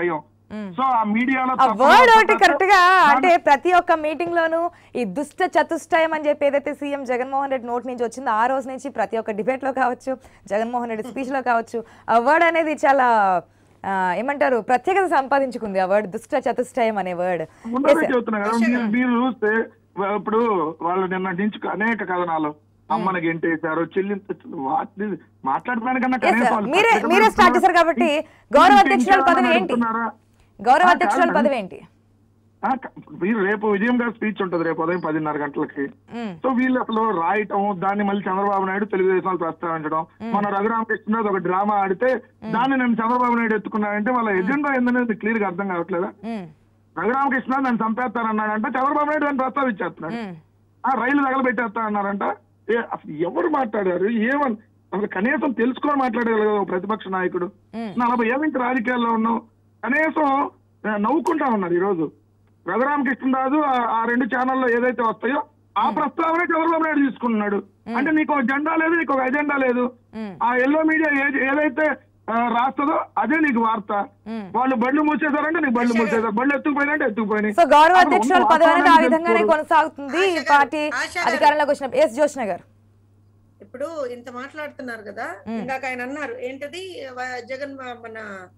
సో ఆ మీడియాలో ఆ తప్పులు వర్డ్ ఒకటి మాట్లాడితే కరెక్ట్ గా దాన్ని- అంటే ప్రతి ఒక్క మీటింగ్ లోనూ ఈ దుష్ట చతుష్టయం అని చెప్పి ఏదైతే సీఎం జగన్మోహన్ రెడ్డి నోటి నుంచి వచ్చిందో ఆ రోజు నుంచి ప్రతి ఒక్క డిబేట్ లో కావచ్చు జగన్మోహన్ రెడ్డి స్పీచ్ లో కావచ్చు ఆ వర్డ్ అనేది చాలా ఆ, ఏమంటారు ప్రత్యేకత సంపాదించుకుంది ఆ వర్డ్ దుష్ట చతుష్టయం అనే వర్డ్ ముందరే చెబుతున్నా కదా మీరు మీరు చూస్తే వా- ఇప్పుడు వాళ్ళు నిన్న నుంచి అనేక కథనాలు అమ్మని గెంటేశారు చెల్లి వాటి- మాట్లాడడానికన్నా కనీసం వాళ్ళు మీరే పత్రిక మీరే స్టార్ట్ చేశారు పెడుతున్నారు. కాబట్టి గౌరవ ఇంకా అధ్యక్షురాలు పదవి ఏంటి అడుగుతున్నారా? గౌరవ ఆ, అధ్యక్షురాలు కాదు. పదవి ఏంటి ఆ, క- మీరు రేపు విజయం గారి స్పీచ్ ఉంటది రేపు ఉదయం పదిన్నర గంటలకి మ్మ్. సో వీళ్ళు అసలు రాయటం దాన్ని మళ్ళీ చంద్రబాబు నాయుడు తెలుగుదేశం వాళ్ళు ప్రస్తావించడం మన రఘురామకృష్ణరాజు ఒక డ్రామా ఆడితే దాన్ని నేను చంద్రబాబు నాయుడు ఎత్తుకున్నానంటే వాళ్ళ ఎజెండా ఏందనేది క్లియర్ గా అర్థం కావట్లేదా మ్మ్. రఘురామకృష్ణ నన్ను చంపేస్తానన్నాడంట చంద్రబాబు నాయుడు దాన్ని ప్రస్తావించేస్తున్నాడు మ్మ్. ఆ రైలు తగలబెట్టేస్తా అన్నారంట ఏ అసలు ఎవరు మాట్లాడారు ఏమని అసలు కనీసం తెలుసుకొని మాట్లాడారు కదా ఒక ప్రతిపక్ష నాయకుడు మ్మ్. నలభై ఏళ్ళ నుంచి రాజకీయాల్లో ఉన్నాం కనీసం ఆ, నవ్వుకుంటా ఉన్నారు ఈ రోజు రఘురామకృష్ణరాజు ఆ- ఆ రెండు ఛానల్లో ఏదైతే వస్తాయో ఆ ప్రస్తావనే చంద్రబాబు నాయుడు తీసుకున్నాడు అంటే నీకు ఒక జెండా లేదు నీకు ఒక ఎజెండా లేదు మ్మ్. ఆ ఎల్లో మీడియా ఏ- ఏదైతే ఆ, రాస్తుందో అదే నీకు వార్త మ్మ్. వాళ్ళు బళ్ళు మూసేశారంటే నీకు బళ్ళు మూసేశారు బళ్ళు ఎత్తుకుపోయినంటే ఎత్తుకుపోయినాయి సో గౌరవ అసలు ఉన్న అధ్యక్షురాలు పదవి అనేది ఆ వాతావరణాన్ని విధంగానే తెలుసుకోరు. కొనసాగుతుంది ఈ ఆశా గారు, పార్టీ ఆశా గారు. అధికారంలోకి వచ్చిన ఎస్ జోష్న గారు ఇప్పుడు ఇంత మాట్లాడుతున్నారు కదా ఇందాక ఆయన అన్నారు ఏంటది వ- జగన్ మ- మన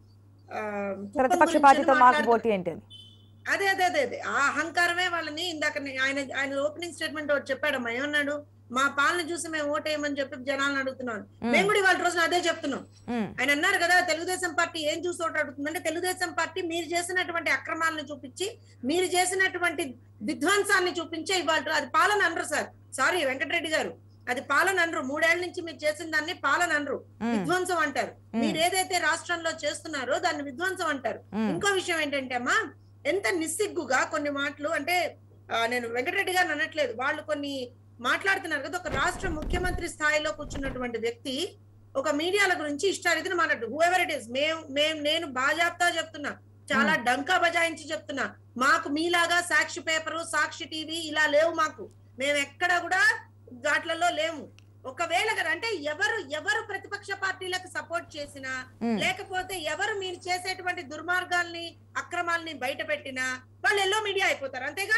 ఆ, కుప్పం ప్రతిపక్ష గురించి పార్టీతో మాకు మాట్లాడుతూ- పోటీ ఏంటి అని అదే అదే అదే అదే ఆ అహంకారమే వాళ్ళని ఇందాక నే- ఆయన ఆయన ఓపెనింగ్ స్టేట్మెంట్ ఒకటి చెప్పాడమ్మా ఏమన్నాడు మా పాలన చూసి మేము ఓటేయమని చెప్పి జనాలను అడుగుతున్నాను మేము కూడా ఇవాళ రోజున అదే చెప్తున్నాం మ్మ్. ఆయన అన్నారు కదా తెలుగుదేశం పార్టీ ఏం చూసి ఓటు అడుగుతుందంటే తెలుగుదేశం పార్టీ మీరు చేసినటువంటి అక్రమాలను చూపించి మీరు చేసినటువంటి విధ్వంసాన్ని చూపించి ఇవాళ అది పాలన అనరు సార్ సారీ వెంకటరెడ్డి గారు అది పాలన అనరు మూడేళ్ల నుంచి మీరు చేసిన దాన్ని పాలన అనరు మ్మ్. విధ్వంసం అంటారు మీరు ఏదైతే రాష్ట్రంలో చేస్తున్నారో దాన్ని విధ్వంసం అంటారు మ్మ్. ఇంకో విషయం ఏంటంటే అమ్మా ఎంత నిస్సిగ్గుగా కొన్ని మాటలు అంటే ఆ, నేను వెంకటరెడ్డి గారిని అనట్లేదు వాళ్ళు కొన్ని మాట్లాడుతున్నారు కదా ఒక రాష్ట్ర ముఖ్యమంత్రి స్థాయిలో కూర్చున్నటువంటి వ్యక్తి ఒక మీడియాల గురించి ఇష్టారీతిని మాట్లాడు హూఎవర్ ఇట్ ఇస్ మేము మేము నేను బాజాప్తా చెప్తున్నా చాలా డంకా బజాయించి చెప్తున్నా మాకు మీలాగా సాక్షి పేపరు సాక్షి టీవీ ఇలా లేవు మాకు మేము ఎక్కడ కూడా వాటిలలో లేము ఒకవేళ కదా అంటే ఎవరు ఎవరు ప్రతిపక్ష పార్టీలకు సపోర్ట్ చేసినా మ్మ్. లేకపోతే ఎవరు మీరు చేసేటువంటి దుర్మార్గాల్ని అక్రమాల్ని బయట పెట్టినా వాళ్ళు ఎల్లో మీడియా అయిపోతారు అంతేగా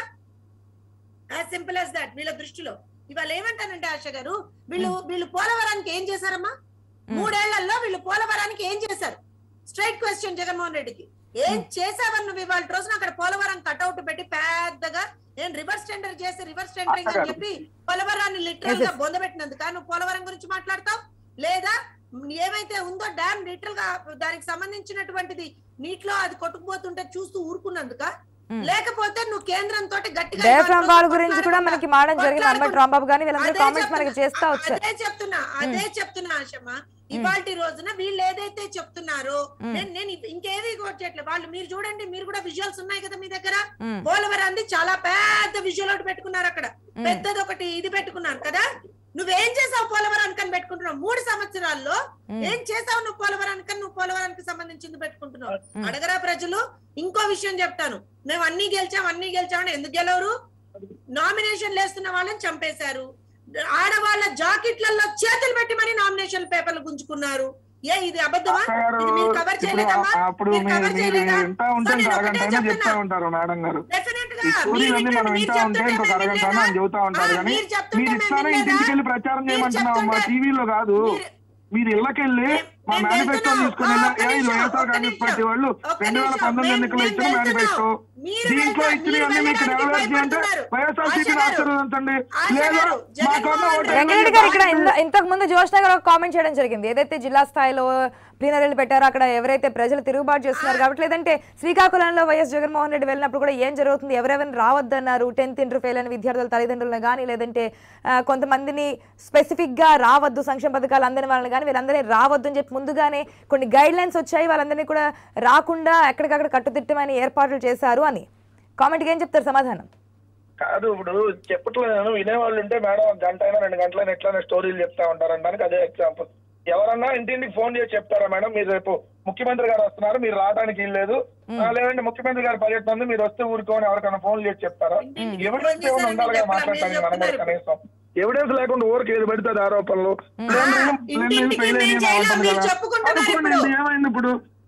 యాజ్ సింపుల్ యాజ్ దట్ వీళ్ళ దృష్టిలో ఇవాళ ఏమంటానంటే ఆశ గారు వీళ్ళు వీళ్ళు పోలవరానికి ఏం చేశారమ్మా మూడేళ్లలో వీళ్ళు పోలవరానికి ఏం చేశారు స్ట్రైట్ క్వశ్చన్ జగన్మోహన్ రెడ్డికి ఏం చేసావని నువ్వు ఇవాళ రోజున అక్కడ పోలవరం కట్అవుట్ పెట్టి పెద్దగా ఏం రివర్స్ టెండర్ చేసి రివర్స్ టెండరింగ్ అని చెప్పి పోలవరాన్ని లిటరల్ గా బొందబెట్టినందుక నువ్వు పోలవరం గురించి మాట్లాడతావు లేదా ఏమైతే ఉందో డ్యామ్ లిటరల్ గా దానికి సంబంధించినటువంటిది నీటిలో అది కొట్టుకుపోతుంటే చూస్తూ ఊరుకున్నందుక లేకపోతే నువ్వు కేంద్రం తోటి గట్టిగా డయాఫ్రామ్ ఇవాళ వాల్ రోజు గురించి కూడా మనకి కొట్లాడుకుంటా- మాడడం జరిగింది అంబటి కొట్లాడుకుంటా- రాంబాబు గానీ వీళ్ళందరూ అదే కామెంట్స్ చెప్తున్నా. మనకి చేస్తా వచ్చారు అదే చెప్తున్నా అదే చెప్తున్నా ఆశమ్మ ఇవాళ రోజున వీళ్ళు ఏదైతే చెప్తున్నారో నేను నేను ఇ- ఇంకేది చేయట్లేదు వాళ్ళు మీరు చూడండి మీరు కూడా విజువల్స్ ఉన్నాయి కదా మీ దగ్గర మ్మ్. పోలవరాన్ని చాలా పెద్ద విజువల్ ఒకటి పెట్టుకున్నారు అక్కడ పెద్దది ఒకటి ఇది పెట్టుకున్నారు కదా నువ్వేం చేసావు పోలవరానికి అని పెట్టుకుంటున్నావు మూడు సంవత్సరాల్లో ఏం చేసావు నువ్వు పోలవరానికి అని నువ్వు పోలవరానికి సంబంధించింది పెట్టుకుంటున్నావు అడగరా ప్రజలు ఇంకో విషయం చెప్తాను మేము అన్ని గెలిచాం అన్ని గెలిచామని ఎందుకు గెలవరు నామినేషన్ వేస్తున్న వాళ్ళని చంపేశారు ఆడవాళ్ళ జాకెట్లలో చేతులు పెట్టి మరి నామినేషన్ పేపర్లు గుంజుకున్నారు ఏ ఇది అబద్ధమా గారు, ఇది మీరు కవర్ ఇప్పుడు చేయలేదమ్మా ఆ- అప్పుడు మీరు మీరు కవర్ మీరు చేయలేదా వింటా ఉంటే సో నేను ఇంకో ఒకటే అరగంట అయినా చెప్తా చెప్తున్నా. ఉంటారు మేడం గారు Definite గా ఈ మీరు స్టోరీలన్నీ వింటుంటే మనం మీరు వింటా ఉంటే చెప్తుంటే ఇంకొక మేము అరగంట వినలేదా? అని చెబుతా ఉంటారు ఆ, కానీ మీరు చెప్తుంటే మీరు మేము ఇస్తారా వినలేదా? ఇంటికి వెళ్ళి ప్రచారం మీరు చేయమంటున్నాం మా చెప్తుంటే- టీవీలో కాదు మీరు- మీరు ఇళ్ళకెళ్ళి మా మేము మేనిఫెస్టో వెళ్తున్నాం. తీసుకుని ఆ, వెళ్ళి ఒక్క "ఏ, ఇది నిమిషం, వైఎస్ఆర్ ఒక్క కాంగ్రెస్ నిమిషం. పార్టీ వాళ్ళు ఒక్క రెండు వేల నిమిషం. పంతొమ్మిది మేము- ఎన్నికల్లో ఇచ్చిన మేము మేనిఫెస్టో వెళ్తున్నాం. మీరు దీంట్లో వెళ్తా- ఇచ్చినవన్నీ మీరు మీకు వెళ్ళడానికి నెరవేర్చి అంటే భయపడుతున్నారు. వైఎస్ఆర్ ఆశ సీపీని గారు, ఆశీర్వదించండి ఆశ లేదా గారు, మా కన్నా జగన్మోహన్ ఓటు రెడ్డి వెంకటరెడ్డి గారు ఇక్కడ ఇంత- ఇంతకు ముందు జోష్న గారు ఒక కామెంట్ చేయడం జరిగింది ఏదైతే జిల్లా స్థాయిలో ప్లీనరీలు పెట్టారో అక్కడ ఎవరైతే ప్రజలు తిరుగుబాటు చేస్తున్నారు కాబట్టి లేదంటే శ్రీకాకుళంలో వైఎస్ జగన్మోహన్ రెడ్డి వెళ్ళినప్పుడు కూడా ఏం జరుగుతుంది ఎవరెవరిని రావద్దన్నారు టెన్త్ ఇంటర్ ఫెయిల్ అయిన విద్యార్థుల తల్లిదండ్రులను కానీ లేదంటే ఆ, కొంతమందిని స్పెసిఫిక్ గా రావద్దు సంక్షేమ పథకాలు అందని వాళ్ళని కానీ వీళ్ళందరినీ రావద్దు అని చెప్పి ముందుగానే కొన్ని గైడ్ లైన్స్ వచ్చాయి వాళ్ళందరినీ కూడా రాకుండా ఎక్కడికక్కడ కట్టుదిట్టమైన ఏర్పాట్లు చేశారు అని కామెంట్కి ఏం చెప్తారు సమాధానం కాదు ఇప్పుడు చెప్పట్లేదు వినేవాళ్ళు ఉంటే మేడం ఒక గంట అయినా రెండు గంటలైనా ఎట్లైనా స్టోరీలు చెప్తా ఉంటారు అనడానికి అదే ఎగ్జాంపుల్ ఎవరన్నా ఇంటింటికి ఫోన్ చేసి చెప్తారా మేడం మీరు రేపు ముఖ్యమంత్రి గారు వస్తున్నారు మీరు రావడానికి ఏం లేదు ఆ, లేదంటే ముఖ్యమంత్రి గారు పర్యటన ఉంది మీరు వస్తే ఊరుకోని ఎవరికైనా ఫోన్ చేసి చెప్తారా ఇంటింటికి ఎవిడెన్స్ ఫోన్ ఏమైనా ఉండాలి కదా చేశారని మాట్లాడటానికి చెప్పరా? మనం కూడా మీరు కనీసం ఎవిడెన్స్ లేకుండా ఊరికి ఏది పెడితే అది ఆరోపణలు ఇంటింటికి మేము చేయాలా? మీరు చెప్పుకుంటున్నారు అనుకోండి ఇప్పుడు. ఏమైంది ఇప్పుడు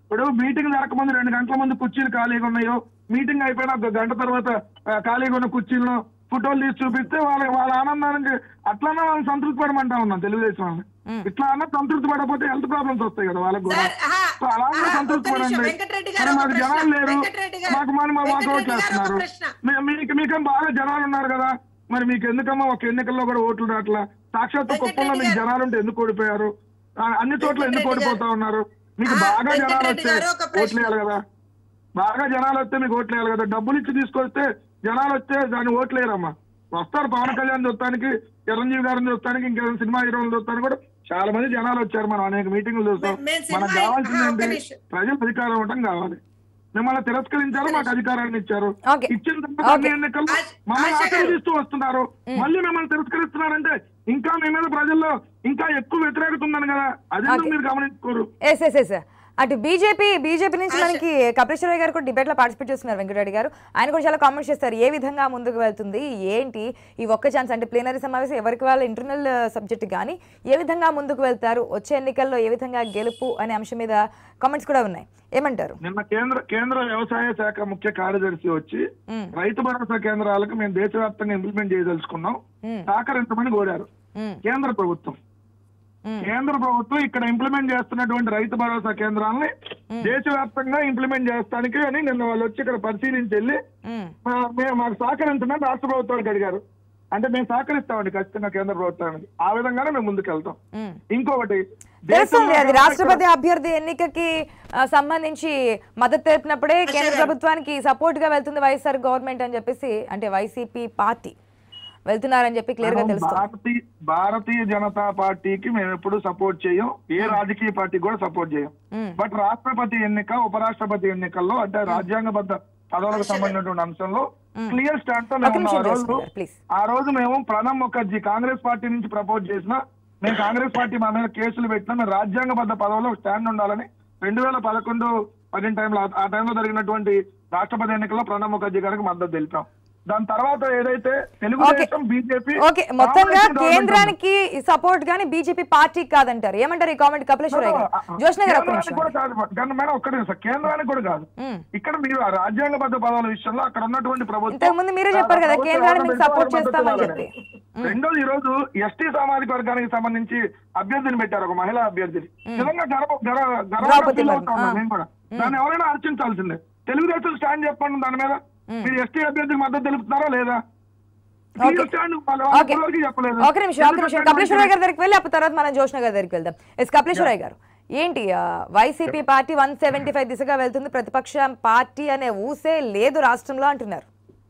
ఇప్పుడు మీటింగ్ జరగకముందు రెండు గంటల ముందు కుర్చీలు ఖాళీగా ఉన్నాయో మీటింగ్ అయిపోయిన ఒక గంట తర్వాత ఆ, ఖాళీగా ఉన్న కుర్చీలను ఫోటోలు తీసి చూపిస్తే వాళ్ళ వాళ్ళ ఆనందానికి అట్లనే వాళ్ళని సంతృప్తి పడమంటా ఉన్నాం తెలుగుదేశం వాళ్ళని మ్మ్. ఇట్లా అన్న సంతృప్తి పడకపోతే హెల్త్ ప్రాబ్లమ్స్ వస్తాయి కదా వాళ్ళకి కూడా సార్, ఆహా, సో అలా కూడా ఆహా, సంతృప్తి ఒక్క నిమిషం, పడండి వెంకటరెడ్డి మరి గారు ఒక మాకు ప్రశ్న, జనాలు లేరు వెంకటరెడ్డి గారు, మాకు మన మాకు వెంకటరెడ్డి ఓట్లు గారు ఒక వేస్తున్నారు ప్రశ్న. మీ- మీకు మీకేం బాగా జనాలు ఉన్నారు కదా మరి మీకు ఎందుకమ్మా ఒక ఎన్నికల్లో కూడా ఓట్లు రావట్లా సాక్షాత్ వెంకటరెడ్డి కుప్పంలో మీకు గారు. జనాలు ఉంటే ఎందుకు ఓడిపోయారు ఆ, అన్ని చోట్ల ఎందుకు వెంకటరెడ్డి ఓడిపోతా ఉన్నారు మీకు ఆ, బాగా జనాలు వెంకటరెడ్డి వస్తే గారు ఒక ప్రశ్న. ఓట్లు వేయాలి కదా బాగా జనాలు వస్తే మీకు ఓట్లు వేయాలి కదా డబ్బులు ఇచ్చి తీసుకొస్తే జనాలు వస్తే దాన్ని ఓట్లు వేయరమ్మా వస్తారు పవన్ కళ్యాణ్ చూస్తానికి చిరంజీవి గారిని చూస్తానికి ఇంకేదైనా సినిమా హీరోలు చూస్తానికి కూడా చాలా మంది జనాలు వచ్చారు మనం అనేక మీటింగ్లు చూస్తాం మే- మేము మనకు సినిమా- కావాల్సింది ఆ, ఒక్క ఏంటి నిమిషం. ప్రజలు అధికారం ఉండటం కావాలి మిమ్మల్ని తిరస్కరించారు మాకు అధికారాన్ని ఇచ్చారు ఓకే. ఇచ్చిన తర్వాత అన్ని ఓకే. ఎన్నికల్లో ఆశ- మమ్మల్ని ఆశ గారు. ఆశీర్వదిస్తూ వస్తున్నారు మళ్ళీ మిమ్మల్ని తిరస్కరిస్తున్నారంటే ఇంకా మీ మీద ప్రజల్లో ఇంకా ఎక్కువ వ్యతిరేకత ఉందని కదా అది ఓకే. మీరు గమనించుకోరు ఎస్ ఎస్ ఎస్ అటు బీజేపీ బీజేపీ నుంచి మనకి కపిలేశ్వరరావు గారు కూడా డిబేట్ లో పార్టిసిపేట్ చేస్తున్నారు వెంకటరెడ్డి గారు ఆయన కూడా చాలా కామెంట్స్ చేస్తారు ఏ విధంగా ముందుకు వెళ్తుంది ఏంటి ఈ ఒక్క ఛాన్స్ అంటే ప్లేనరీ సమావేశం ఎవరికి వాళ్ళ ఇంటర్నల్ సబ్జెక్ట్ కానీ ఏ విధంగా ముందుకు వెళ్తారు వచ్చే ఎన్నికల్లో ఏ విధంగా గెలుపు అనే అంశం మీద కామెంట్స్ కూడా ఉన్నాయి ఏమంటారు నిన్న కేంద్ర కేంద్ర వ్యవసాయ శాఖ ముఖ్య కార్యదర్శి వచ్చి మ్మ్. రైతు భరోసా కేంద్రాలకు మేము దేశవ్యాప్తంగా ఇంప్లిమెంట్ చేయదలుచుకున్నాం మ్మ్. సహకరించమని కోరారు మ్మ్. కేంద్ర ప్రభుత్వం మ్మ్. కేంద్ర ప్రభుత్వం ఇక్కడ ఇంప్లిమెంట్ చేస్తున్నటువంటి రైతు భరోసా కేంద్రాలని దేశవ్యాప్తంగా ఇంప్లిమెంట్ చేస్తానికి అని నిన్న వాళ్ళు వచ్చి ఇక్కడ పరిశీలించి వెళ్ళి మ్మ్. మా- మేము మాకు సహకరించమని రాష్ట్ర ప్రభుత్వానికి అడిగారు అంటే మేము సహకరిస్తామండి ఖచ్చితంగా కేంద్ర ప్రభుత్వానికి ఆ విధంగానే మేము ముందుకు వెళ్తాం మ్మ్. ఇంకొకటి తెలుస్తుంది దేశంలో అది రాష్ట్రపతి అభ్యర్థి ఎన్నికకి ఆ, సంబంధించి మద్దతు తెలిపినప్పుడే కేంద్ర ప్రభుత్వానికి సపోర్ట్ గా వెళ్తుంది వైఎస్ఆర్ గవర్నమెంట్ అని చెప్పేసి అంటే వైసీపీ పార్టీ వెళ్తున్నారని చెప్పి క్లియర్ గా తెలుస్తుంది భారతీయ భారతీయ జనతా పార్టీకి మేము ఎప్పుడు సపోర్ట్ చేయం ఏ రాజకీయ పార్టీకి కూడా సపోర్ట్ చేయం మ్మ్. బట్ రాష్ట్రపతి ఎన్నిక ఉపరాష్ట్రపతి ఎన్నికల్లో అంటే రాజ్యాంగబద్ధ పదవులకు సంబంధించినటువంటి అంశంలో క్లియర్ స్టాండ్ తో ఒక మేము నిమిషం ఆ రోజు జోస్నా గారు, ప్లీజ్. ఆ రోజు మేము ప్రణబ్ ముఖర్జీ కాంగ్రెస్ పార్టీ నుంచి ప్రపోజ్ చేసిన మేము కాంగ్రెస్ పార్టీ మా మీద కేసులు పెట్టినా మేము రాజ్యాంగబద్ధ పదవులో స్టాండ్ ఉండాలని రెండు వేల పదకొండు పదిహేను టైంలో ఆ- ఆ టైంలో జరిగినటువంటి రాష్ట్రపతి ఎన్నికల్లో ప్రణబ్ ముఖర్జీ గారికి మద్దతు తెలిపాం దాని తర్వాత ఏదైతే తెలుగుదేశం బీజేపీ ఓకే మొత్తంగా కేంద్రానికి సపోర్ట్ గానీ బీజేపీ పార్టీ కాదంటారు ఏమంటారు ఈ కామెంట్ కపిలేశ్వరరావు గారు జోష్న గారు ఒక్క కేంద్రానికి నిమిషం కూడా కాదు కానీ మేడం ఒక్కటే నిమిషం కేంద్రానికి కూడా కాదు మ్మ్. ఇక్కడ మీరు ఆ రాజ్యాంగబద్ధ పదవుల విషయంలో అక్కడ ఉన్నటువంటి ప్రభుత్వం ఇంతకు ముందు మీరే చెప్పారు కదా, ఆ ప్రభుత్వం కేంద్రాన్ని మీకు ఎవరైనా support మద్దతు చేస్తామని ఇవ్వాలని. చెప్పి. రెండోది ఈ రోజు ఎస్టీ సామాజిక వర్గానికి సంబంధించి అభ్యర్థిని పెట్టారు ఒక మహిళా అభ్యర్థిని నిజంగా గర్వ గర్వ గర్వంగా ద్రౌపది feel ముర్ము. అవుతా ఉన్నాం ఆ. మేము కూడా దాన్ని ఎవరైనా అర్చించాల్సిందే తెలుగుదేశం స్టాండ్ చెప్పండి దాని మీద మీరు ఎస్టీ అభ్యర్థికి మద్దతు తెలుపుతున్నారా లేదా ఓకే. Clear stand వాళ్ళ- వాళ్ళ ఓకే. ఇప్పటివరకు చెప్పలేదు ఒక నిమిషం ఒక నిమిషం కపిలేశ్వరరావు గారి దగ్గరికి వెళ్ళి అప్పుడు తర్వాత మనం జోష్న గారి దగ్గరికి వెళ్దాం ఎస్ కపిలేశ్వరరావు గారు ఏంటి ఆ, YCP party one seventy five దిశగా వెళ్తుంది ప్రతిపక్ష పార్టీ అనే ఊసే లేదు రాష్ట్రంలో అంటున్నారు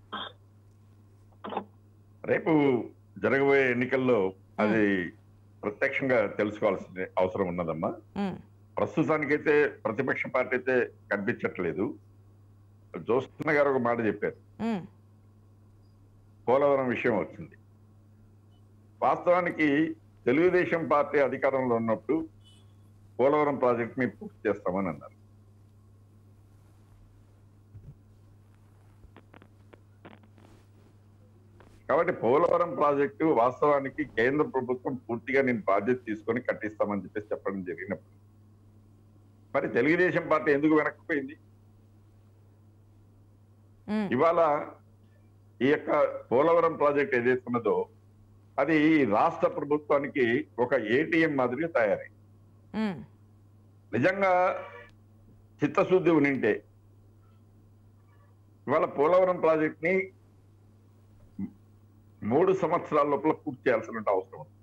రేపు జరగబోయే ఎన్నికల్లో అది ప్రత్యక్షంగా తెలుసుకోవాల్సిన అవసరం ఉన్నదమ్మా మ్మ్. ప్రస్తుతానికైతే ప్రతిపక్ష పార్టీ అయితే కనిపించట్లేదు జ్యోత్స్న గారు ఒక మాట చెప్పారు మ్మ్. పోలవరం విషయం వచ్చింది వాస్తవానికి తెలుగుదేశం పార్టీ అధికారంలో ఉన్నప్పుడు పోలవరం ప్రాజెక్ట్ ని పూర్తి చేస్తామని అన్నారు కాబట్టి పోలవరం ప్రాజెక్టు వాస్తవానికి కేంద్ర ప్రభుత్వం పూర్తిగా నేను బాధ్యత తీసుకొని కట్టిస్తామని చెప్పేసి చెప్పడం జరిగినప్పుడు మరి తెలుగుదేశం పార్టీ ఎందుకు వెనక్కిపోయింది మ్మ్. ఇవాళ ఈ యొక్క పోలవరం ప్రాజెక్ట్ ఏదైతే ఉన్నదో అది రాష్ట్ర ప్రభుత్వానికి ఒక ఏటీఎం మాదిరిగా తయారై మ్మ్. నిజంగా చిత్తశుద్ధి ఉనింటే ఇవాళ పోలవరం ప్రాజెక్ట్ ని మూడు సంవత్సరాల లోపల పూర్తి చేయాల్సిన అవసరం ఉంది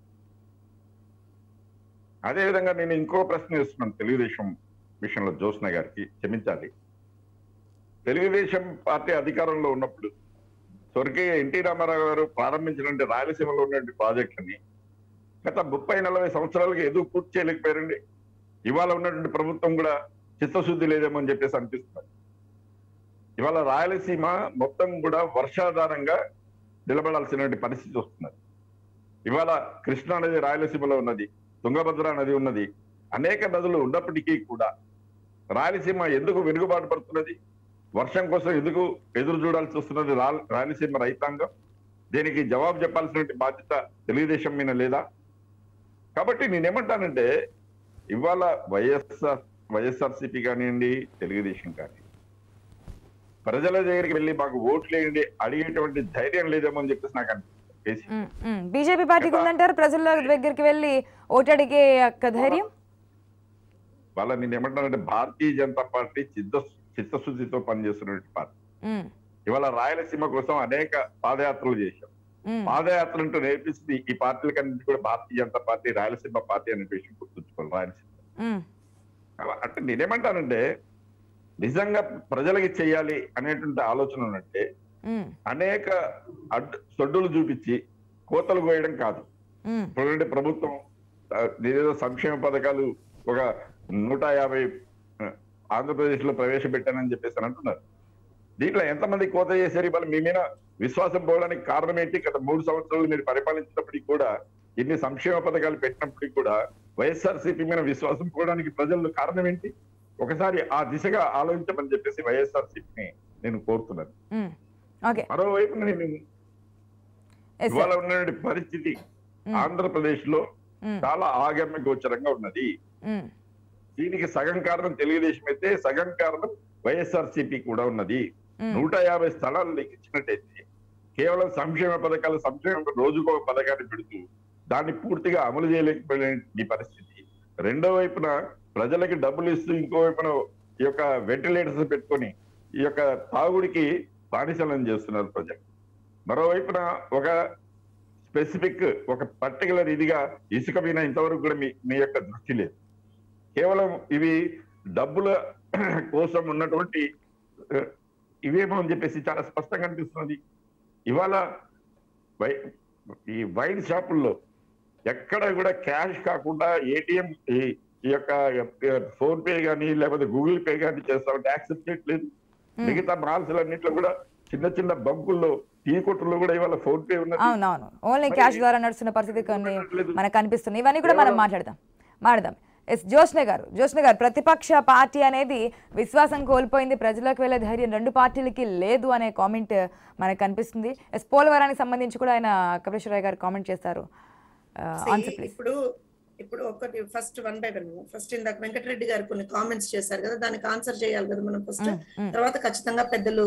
అదేవిధంగా నేను ఇంకో ప్రశ్న వేస్తున్నాను తెలుగుదేశం విషయంలో జ్యోత్స్న గారికి క్షమించాలి తెలుగుదేశం పార్టీ అధికారంలో ఉన్నప్పుడు స్వర్గీయ ఎన్టీ రామారావు గారు ప్రారంభించినటువంటి రాయలసీమలో ఉన్నటువంటి ప్రాజెక్టుని గత ముప్పై నలభై సంవత్సరాలుగా ఎందుకు పూర్తి చేయలేకపోయారండి ఇవాళ ఉన్నటువంటి ప్రభుత్వం కూడా చిత్తశుద్ధి లేదేమో అని చెప్పేసి అనిపిస్తుంది ఇవాళ రాయలసీమ మొత్తం కూడా వర్షాధారంగా నిలబడాల్సినటువంటి పరిస్థితి వస్తున్నది ఇవాళ కృష్ణా నది రాయలసీమలో ఉన్నది తుంగభద్ర నది ఉన్నది అనేక నదులు ఉన్నప్పటికీ కూడా రాయలసీమ ఎందుకు వెనుకబాటు పడుతున్నది వర్షం కోసం ఎందుకు ఎదురు చూడాల్సి వస్తున్నది రా- రాయలసీమ రైతాంగం దీనికి జవాబు చెప్పాల్సినటువంటి బాధ్యత తెలుగుదేశం మీద లేదా కాబట్టి నేనేమంటానంటే ఇవాళ వైఎస్ఆర్ వైఎస్ఆర్సీపీ కానివ్వండి తెలుగుదేశం కానీ ప్రజల దగ్గరికి వెళ్ళి మాకు ఓట్లు వేయండి అడిగేటువంటి ధైర్యం లేదేమో అని చెప్పేసి నాకు అనిపిస్తుంది కేసీ. బీజేపీ పార్టీకి ఉందంటారు ప్రజల దగ్గరికి వెళ్ళి ఓటు అడిగే యొక్క ధైర్యం వాళ్ళ నేను ఏమంటానంటే భారతీయ జనతా పార్టీ చిత్త చిత్తశుద్ధితో పనిచేస్తున్నటువంటి పార్టీ ఉమ్, ఇవాళ రాయలసీమ కోసం అనేక పాదయాత్రలు చేశాం ఉమ్, పాదయాత్ర అంటూ నేర్పిస్తుంది ఈ పార్టీలకన్నింటి కూడా భారతీయ జనతా పార్టీ రాయలసీమ పార్టీ అనే విషయం గుర్తుంచుకోవాలి రాయలసీమ ఉమ్, అంటే నేనేమంటానంటే నిజంగా ప్రజలకి చేయాలి అనేటువంటి ఆలోచన ఉన్నట్టే ఉమ్, అనేక అడ్డు సొడ్డులు చూపించి కోతలు కోయడం కాదు ఉమ్, ఇప్పుడుండే ప్రభుత్వం ఆ, ఏదో సంక్షేమ పథకాలు ఒక నూట యాభై ఆ, ఆంధ్రప్రదేశ్ లో ప్రవేశపెట్టానని చెప్పేసి అని అంటున్నారు దీంట్లో ఎంతమంది కోత చేశారు ఇవాళ మీ మీద విశ్వాసం పోవడానికి కారణం ఏంటి గత మూడు సంవత్సరాలు మీరు పరిపాలించినప్పటికీ కూడా ఇన్ని సంక్షేమ పథకాలు పెట్టినప్పటికీ కూడా వైఎస్ఆర్ సిపి మీద విశ్వాసం పోవడానికి ప్రజల్లో కారణం ఏంటి ఒకసారి ఆ దిశగా ఆలోచించమని చెప్పేసి వైఎస్ఆర్ సిపిని నేను కోరుతున్నాను ఉమ్. ఓకే మరోవైపు నేను ఎస్ ఇవాళ సార్ ఉన్నటువంటి పరిస్థితి ఉమ్, ఆంధ్రప్రదేశ్ లో ఉమ్, చాలా ఆగమ్య గోచరంగా ఉన్నది ఉమ్, దీనికి సగం కారణం తెలుగుదేశం అయితే సగం కారణం వైఎస్ఆర్ సిపి కూడా ఉన్నది ఉమ్, నూట యాభై స్థలాలు లెక్కించినట్టయితే కేవలం సంక్షేమ పథకాలు సంక్షేమ రోజుకో ఒక పథకాన్ని పెడుతూ దాన్ని పూర్తిగా అమలు చేయలేకపోయిన ఈ పరిస్థితి రెండో వైపున ప్రజలకి డబ్బులు ఇస్తూ ఇంకో వైపున ఈ యొక్క వెంటిలేటర్స్ పెట్టుకొని ఈ యొక్క తాగుడికి బానిసలను చేస్తున్నారు ప్రజలు మరోవైపున ఒక స్పెసిఫిక్ ఒక పర్టికులర్ ఇదిగా ఇసుక మీద ఇంతవరకు కూడా మీ మీ యొక్క దృష్టి లేదు కేవలం ఇవి డబ్బుల కోసం ఉన్నటువంటి ఆ, ఇవేమో అని చెప్పేసి చాలా స్పష్టంగా అనిపిస్తున్నది ఇవాళ వై ఈ వైన్ షాపుల్లో ఎక్కడ కూడా క్యాష్ కాకుండా ఏటీఎం ఈ ఈ యొక్క ఫోన్ పే కానీ లేకపోతే గూగుల్ పే కానీ చేస్తామంటే యాక్సెప్ట్ చేయట్లేదు ఉమ్. మిగతా మాల్స్ అన్నింటిలో కూడా చిన్న చిన్న బంకుల్లో టీ కొట్టుల్లో కూడా ఇవాళ ఫోన్ పే ఉన్నది అవునవును ఓన్లీ మరి క్యాష్ ద్వారా నడుస్తున్న పరిస్థితి కొన్ని ఉండట్లేదు. మనకు కనిపిస్తుంది ఇవన్నీ కూడా మనం కేవలం- మాట్లాడదాం మాట్లాడదాం ఎస్ జోష్ణ గారు జోష్ణ గారు ప్రతిపక్ష పార్టీ అనేది విశ్వాసం కోల్పోయింది ప్రజలకు వెళ్ళే ధైర్యం రెండు పార్టీలకి లేదు అనే కామెంట్ మనకు కనిపిస్తుంది ఎస్ పోలవరానికి సంబంధించి కూడా ఆయన కపిలేశ్వరరావు గారు కామెంట్ చేస్తారు ఆన్సర్ See, ప్లీజ్ ఇప్పుడు ఇప్పుడు ఒకటి first one by one first ఇందాక వెంకటరెడ్డి గారు కొన్ని కామెంట్స్ చేశారు కదా దానికి ఆన్సర్ చేయాలి కదా మనం ఫస్ట్ తర్వాత ఖచ్చితంగా పెద్దలు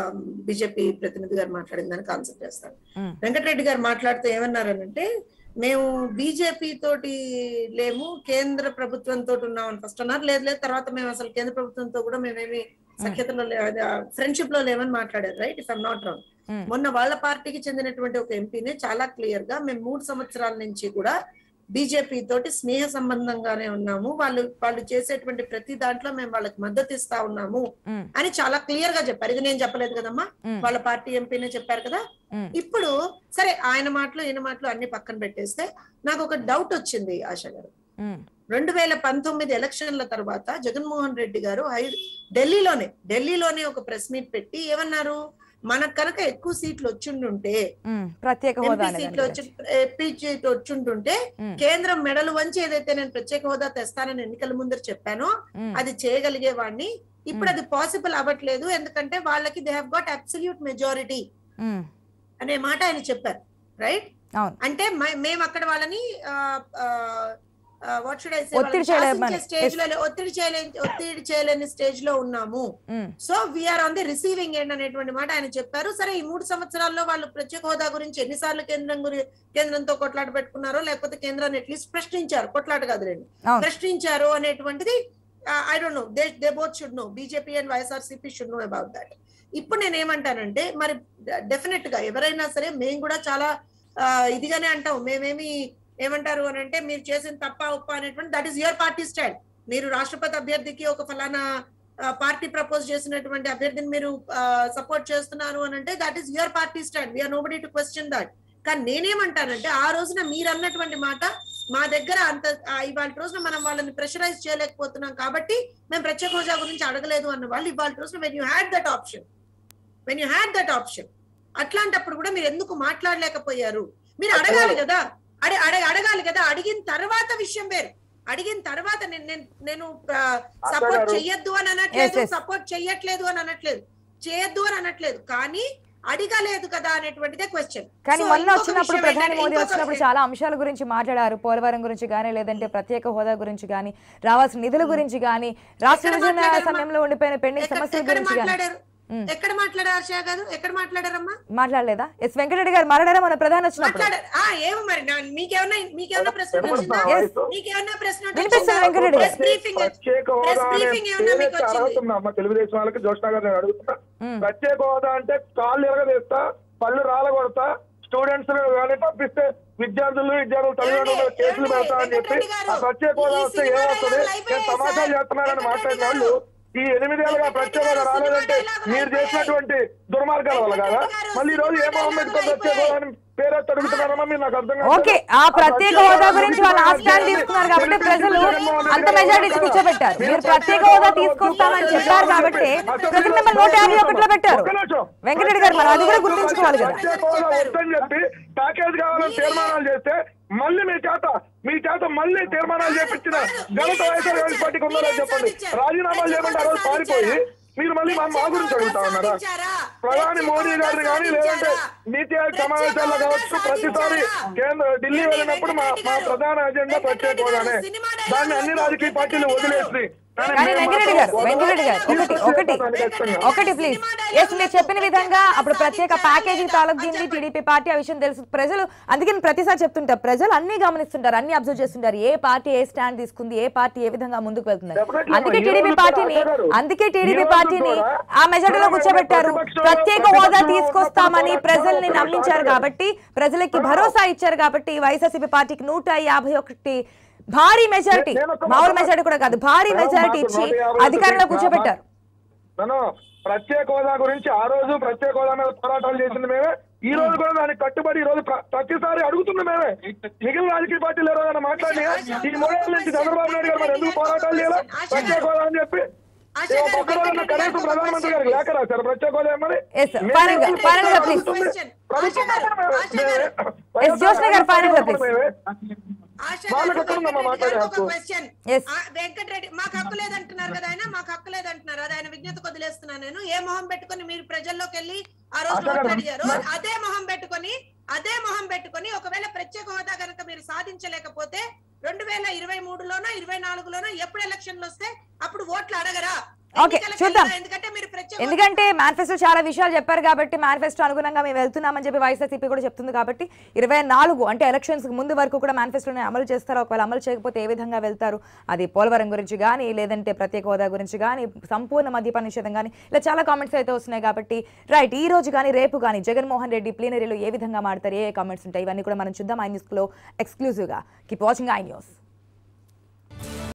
బీజేపీ ప్రతినిధి గారు మాట్లాడిన దానికి ఆన్సర్ చేస్తారు Mm. వెంకటరెడ్డి గారు మాట్లాడుతూ ఏమన్నారనంటే మేము బీజేపీ తోటి లేము కేంద్ర ప్రభుత్వంతో ఉన్నామని ఫస్ట్ అన్నారు లేదు లేదు తర్వాత మేము అసలు కేంద్ర ప్రభుత్వంతో కూడా మేమేమి సఖ్యతలో ఫ్రెండ్షిప్ లో లేవని మాట్లాడారు right if I'm not wrong Mm. మొన్న వాళ్ళ పార్టీకి చెందినటువంటి ఒక ఎంపీని చాలా క్లియర్ గా మేము మూడు సంవత్సరాల నుంచి కూడా బీజేపీ తోటి స్నేహ సంబంధంగానే ఉన్నాము వాళ్ళు వాళ్ళు చేసేటువంటి ప్రతి దాంట్లో మేము వాళ్ళకి మద్దతు ఇస్తా ఉన్నాము Mm. అని చాలా క్లియర్ గా చెప్పారు ఇది నేను చెప్పలేదు కదమ్మా Mm. వాళ్ళ పార్టీ ఎంపీనే చెప్పారు కదా Mm. ఇప్పుడు సరే ఆయన మాటలు ఈయన మాటలు అన్ని పక్కన పెట్టేస్తే నాకు ఒక డౌట్ వచ్చింది ఆశ గారు రెండు వేల పంతొమ్మిది ఎలక్షన్ల తర్వాత జగన్మోహన్ రెడ్డి గారు హై ఢిల్లీలోనే ఢిల్లీలోనే ఒక ప్రెస్ మీట్ పెట్టి ఏమన్నారు మనకు కనుక ఎక్కువ సీట్లు వచ్చిండుంటే ప్రత్యేక హోదా ఎంపీ అనే సీట్లు దాని వచ్చి గురించి. ఎంపీ సీట్లు వచ్చింటుంటే Mm. కేంద్రం మెడలు వంచి ఏదైతే నేను ప్రత్యేక హోదా తెస్తానని ఎన్నికల ముందర చెప్పానో Mm. అది చేయగలిగేవాడిని ఇప్పుడు అది పాసిబుల్ అవ్వట్లేదు ఎందుకంటే వాళ్ళకి they have got absolute majority Mm. అనే మాట ఆయన చెప్పారు రైట్ అవును అంటే మ- మేము అక్కడ వాళ్ళని వాట్ షుడ్ ఐ ఒత్తిడి చేయలేమని. స్టేజ్ లో ఒత్తిడి చేయలేని ఒత్తిడి చేయలేని స్టేజ్ లో ఉన్నాము Mm. So we're on the receiving end అనేటువంటి మాట ఆయన చెప్పారు సరే ఈ మూడు సంవత్సరాల్లో వాళ్ళు ప్రత్యేక హోదా గురించి ఎన్నిసార్లు కేంద్రం గురి కేంద్రంతో కొట్లాట పెట్టుకున్నారో లేకపోతే కేంద్రాన్ని అట్లీస్ట్ ప్రశ్నించారు కొట్లాట కాదులేండి అవును. ప్రశ్నించారు అనేటువంటిది I don't know they they both should know BJP and YSRCP should know about that ఇప్పుడు నేను ఏమంటానంటే మరి డెఫినెట్ గా ఎవరైనా సరే మేము కూడా చాలా ఆ, ఇదిగానే అంటాం మేమేమి ఏమంటారు అని అంటే మీరు చేసిన తప్ప ఉప్ప అనేటువంటి that is your party style మీరు రాష్ట్రపతి అభ్యర్థికి ఒక ఫలానా పార్టీ ప్రపోజ్ చేసినటువంటి అభ్యర్థిని మీరు సపోర్ట్ చేస్తున్నారు అని అంటే that is your party stand we're nobody to question that కానీ నేనేమంటానంటే ఆ రోజున మీరు అన్నటువంటి మాట మా దగ్గర అంత ఆ, ఇవాళ రోజున మనం వాళ్ళని ప్రెషరైజ్ చేయలేకపోతున్నాం కాబట్టి మేము ప్రత్యేక హోదా గురించి అడగలేదు అన్న వాళ్ళు ఇవాళ రోజున when you had that option when you had that option అట్లాంటప్పుడు కూడా మీరు ఎందుకు మాట్లాడలేకపోయారు మీరు అడగాలి కదా అడి అడగ అడగాలి కదా అడిగిన తర్వాత విషయం వేరు అడిగిన తర్వాత నేను నేను నేను సపోర్ట్ గారు. చెయ్యొద్దు అని అనట్లేదు Yes, yes. సపోర్ట్ చెయ్యట్లేదు అని అనట్లేదు చేయొద్దు అని అనట్లేదు కానీ అడగలేదు కదా అనేటువంటిదే క్వశ్చన్ కానీ మొన్న వచ్చినప్పుడు ప్రధాని మోదీ వచ్చినప్పుడు చాలా అంశాల గురించి మాట్లాడారు పోలవరం గురించి కానీ లేదంటే ప్రత్యేక హోదా గురించి కానీ రావాల్సిన నిధుల గురించి కానీ రాష్ట్ర విభజన సమయంలో ఉండిపోయిన పెండింగ్ సమస్యల ఎక్కడ గురించి కానీ మాట్లాడారు ఎక్కడ మాట్లాడారు హర్ష గారు ఎక్కడ మాట్లాడారమ్మా మాట్లాడలేదా ఎస్ వెంకటరెడ్డి గారు మాట్లాడారా మన ప్రధాని వచ్చినప్పుడు మాట్లాడారు ఆ ఏమో మరి నా- మీకేమన్నా మీకేమన్నా ప్రశ్న వచ్చిందా Yes. మీకేమన్నా ప్రశ్న వినిపిస్తుంది వెంకటరెడ్డి గారు. ప్రెస్ బ్రీఫింగ్ ప్రత్యేక ప్రెస్ హోదా అనే బ్రీఫింగ్ ఏమన్నా మీకు పేరెత్తి వచ్చింది అర్హత ఉందా అమ్మ తెలుగుదేశం వాళ్ళకి జోష్నా గారు నేను అడుగుతున్నా మ్మ్. ప్రత్యేక హోదా అంటే కాళ్ళు ఎరగదీస్తా పళ్ళు రాలగొడతా స్టూడెంట్స్ కానీ పంపిస్తే విద్యార్థులు విద్యార్థులు తల్లిదండ్రులు ఏమండి? కేసులు ఏమండి? పెడతా అని చెప్పి వెంకటరెడ్డి గారు, ఆ ప్రత్యేక హోదా ఈ వస్తే సినిమా ఏమవుతుంది డైలాగులు నేను అయిపోయాయి సమాధానం సార్. చేస్తున్నానని మాట్లాడిన వెంకటరెడ్డి వాళ్ళు గారు. ఈ ఎనిమిదేళ్ళుగా ప్రత్యేక హోదా రాలేదంటే డైలాగులు మీరు అయిపోయాయి. చేసినటువంటి దుర్మార్గాల వల్ల కదా వెంకటరెడ్డి గారు, మళ్ళీ ఈ రోజు ఏ సినిమా మొహం పెట్టుకొని డైలాగులు ప్రత్యేక హోదా అని పేరెత్తి అడుగుతున్నారమ్మా మీరు నాకు అర్థం కాదు. ఓకే ఆ ప్రత్యేక హోదా గురించి వాళ్ళు ఆ స్టాండ్ తీసుకున్నారు కాబట్టి ప్రజలు అంత మెజారిటీ కూర్చోబెట్టారు మీరు ప్రత్యేక హోదా తీసుకొస్తామని చెప్పారు కాబట్టి ప్రజలు మిమ్మల్ని నూట యాభై ఒకటిలో పెట్టారు వెంకటరెడ్డి గారు మరి అది కూడా గుర్తుంచుకోవాలి కదా ప్రత్యేక హోదా వద్దని చెప్పి ప్యాకేజ్ కావాలని తీర్మానాలు చేస్తే మళ్ళీ మీ చేత మీ చేత మళ్ళీ తీర్మానాలు చేపించిన ఘనత వైఎస్ఆర్ కాంగ్రెస్ పార్టీకి ఉన్నారని చెప్పండి రాజీనామాలు చేయమంటే ఆ రోజు పారిపోయి మీరు మళ్ళీ మా మా గురించి అడుగుతా ఉన్నారా ప్రధాని మోడీ గారిని కానీ లేదంటే నీతి ఆయోగ్ సమావేశాల్లో కావచ్చు ప్రతిసారి కేంద్ర ఢిల్లీ వెళ్ళినప్పుడు మా మా ప్రధాన ఎజెండా ప్రత్యేక హోదానే దాన్ని అన్ని రాజకీయ పార్టీలు వదిలేసి కానీ వెంకటరెడ్డి గారు వెంకటరెడ్డి గారు ఒకటి ఒకటి ఒకటి ప్లీజ్ ఎస్ మీరు చెప్పిన విధంగా అప్పుడు ప్రత్యేక ప్యాకేజీ తాలూకు దీన్ని టీడీపీ పార్టీ ఆ విషయం తెలుసు ప్రజలు అందుకే నేను ప్రతిసారి చెప్తుంటారు ప్రజలు అన్ని గమనిస్తుంటారు అన్ని అబ్జర్వ్ చేస్తుంటారు ఏ పార్టీ ఏ స్టాండ్ తీసుకుంది ఏ పార్టీ ఏ విధంగా ముందుకు వెళ్తుంది Definitely, అందుకే ఈ టీడీపీ రోజు పార్టీని కూడా గారు, అందుకే ఈ టీడీపీ రోజు పార్టీని కూడా ఆ మెజార్టీలో కూర్చోబెట్టారు ప్రతిపక్షంలో- ప్రత్యేక హోదా ప్రతిపక్షంలో తీసుకొస్తామని ఉన్నప్పుడు ప్రజల్ని కూడా నమ్మించారు కూడా కాబట్టి ప్రజలకి భరోసా ఇచ్చారు కాబట్టి వైఎస్ఆర్సీపీ పార్టీకి నూట యాభై ఒకటి భారీ మెజారిటీ నేను ఒక మామూలు మాట- మెజారిటీ కూడా కాదు భారీ మేడం, మెజారిటీ మాకు ఇచ్చి 150 అధికారంలో మా- కూర్చోబెట్టారు మనం ప్రత్యేక హోదా గురించి ఆ రోజు ప్రత్యేక హోదా మీద పోరాటాలు చేసింది మేమే ఈ రోజు కూడా దానికి కట్టుబడి ఈ రోజు ప్ర- ప్రతిసారి అడుగుతుంది మేమే మిగిలిన రాజకీయ పార్టీలు ఎవరైనా మాట్లాడి ఈ మూడేళ్ళ నుంచి చంద్రబాబు నాయుడు గారు మరి ఎందుకు పోరాటాలు చేయాలి ప్రత్యేక హోదా అని చెప్పి ఏ ఒక్క రోజున కనీసం ప్రధానమంత్రి గారికి లేఖ రాశారు ప్రత్యేక హోదా ఏమని Yes, sir. Final గా- final గా please. ప్రభుత్వం మాత్రం మేమే. Yes, జోష్న గారు, final గా please. మేమే. ఆశ వాళ్ళకి గారు, ఎక్కడుందమ్మా వెంకటరెడ్డి మాట్లాడే గారికి ఒక హక్కు? question. Yes. ఆ, వెంకటరెడ్డి మాకు హక్కు లేదంటున్నారు కదా ఆయన మాకు హక్కు లేదంటున్నారు అది ఆయన విజ్ఞత వదిలేస్తున్నాను నేను ఏ మొహం పెట్టుకొని మీరు ప్రజల్లోకి వెళ్ళి ఆ రోజు ఆశ గారు, ఓట్లు అడిగారు అదే మొహం పెట్టుకొని అదే మొహం పెట్టుకొని ఒకవేళ ప్రత్యేక హోదా కనుక మీరు సాధించలేకపోతే రెండు వేల ఇరవై మూడులోనో ఇరవై నాలుగులోనో ఎప్పుడు ఎలక్షన్లు వస్తే అప్పుడు ఓట్లు అడగరా ఓకే, ఎన్నికలకు చూద్దాం. వెళ్ళరా? ఎందుకంటే మీరు ప్రత్యేక ఎందుకంటే మేనిఫెస్టో చాలా విషయాలు చెప్పారు కాబట్టి మేనిఫెస్టో అనుగుణంగా మేము వెళ్తున్నామని చెప్పి వైఎస్ఆర్సీపీ కూడా చెప్తుంది కాబట్టి ఇరవై నాలుగు అంటే ఎలక్షన్స్ ముందు వరకు కూడా మేనిఫెస్టోని అమలు చేస్తారు ఒకవేళ అమలు చేయకపోతే ఏ విధంగా వెళ్తారు అది పోలవరం గురించి కానీ లేదంటే ప్రత్యేక హోదా గురించి కానీ సంపూర్ణ మద్యపాన నిషేధం కానీ ఇలా చాలా కామెంట్స్ అయితే వస్తున్నాయి కాబట్టి రైట్ ఈ రోజు కానీ రేపు కానీ జగన్మోహన్ రెడ్డి ప్లీనరీలో ఏ విధంగా మాడతారు ఏ కామెంట్స్ ఉంటాయి ఇవన్నీ కూడా మనం చూద్దాం ఐ న్యూస్లో ఎక్స్క్లూజివ్గా కీప్ వాచింగ్ ఐ న్యూస్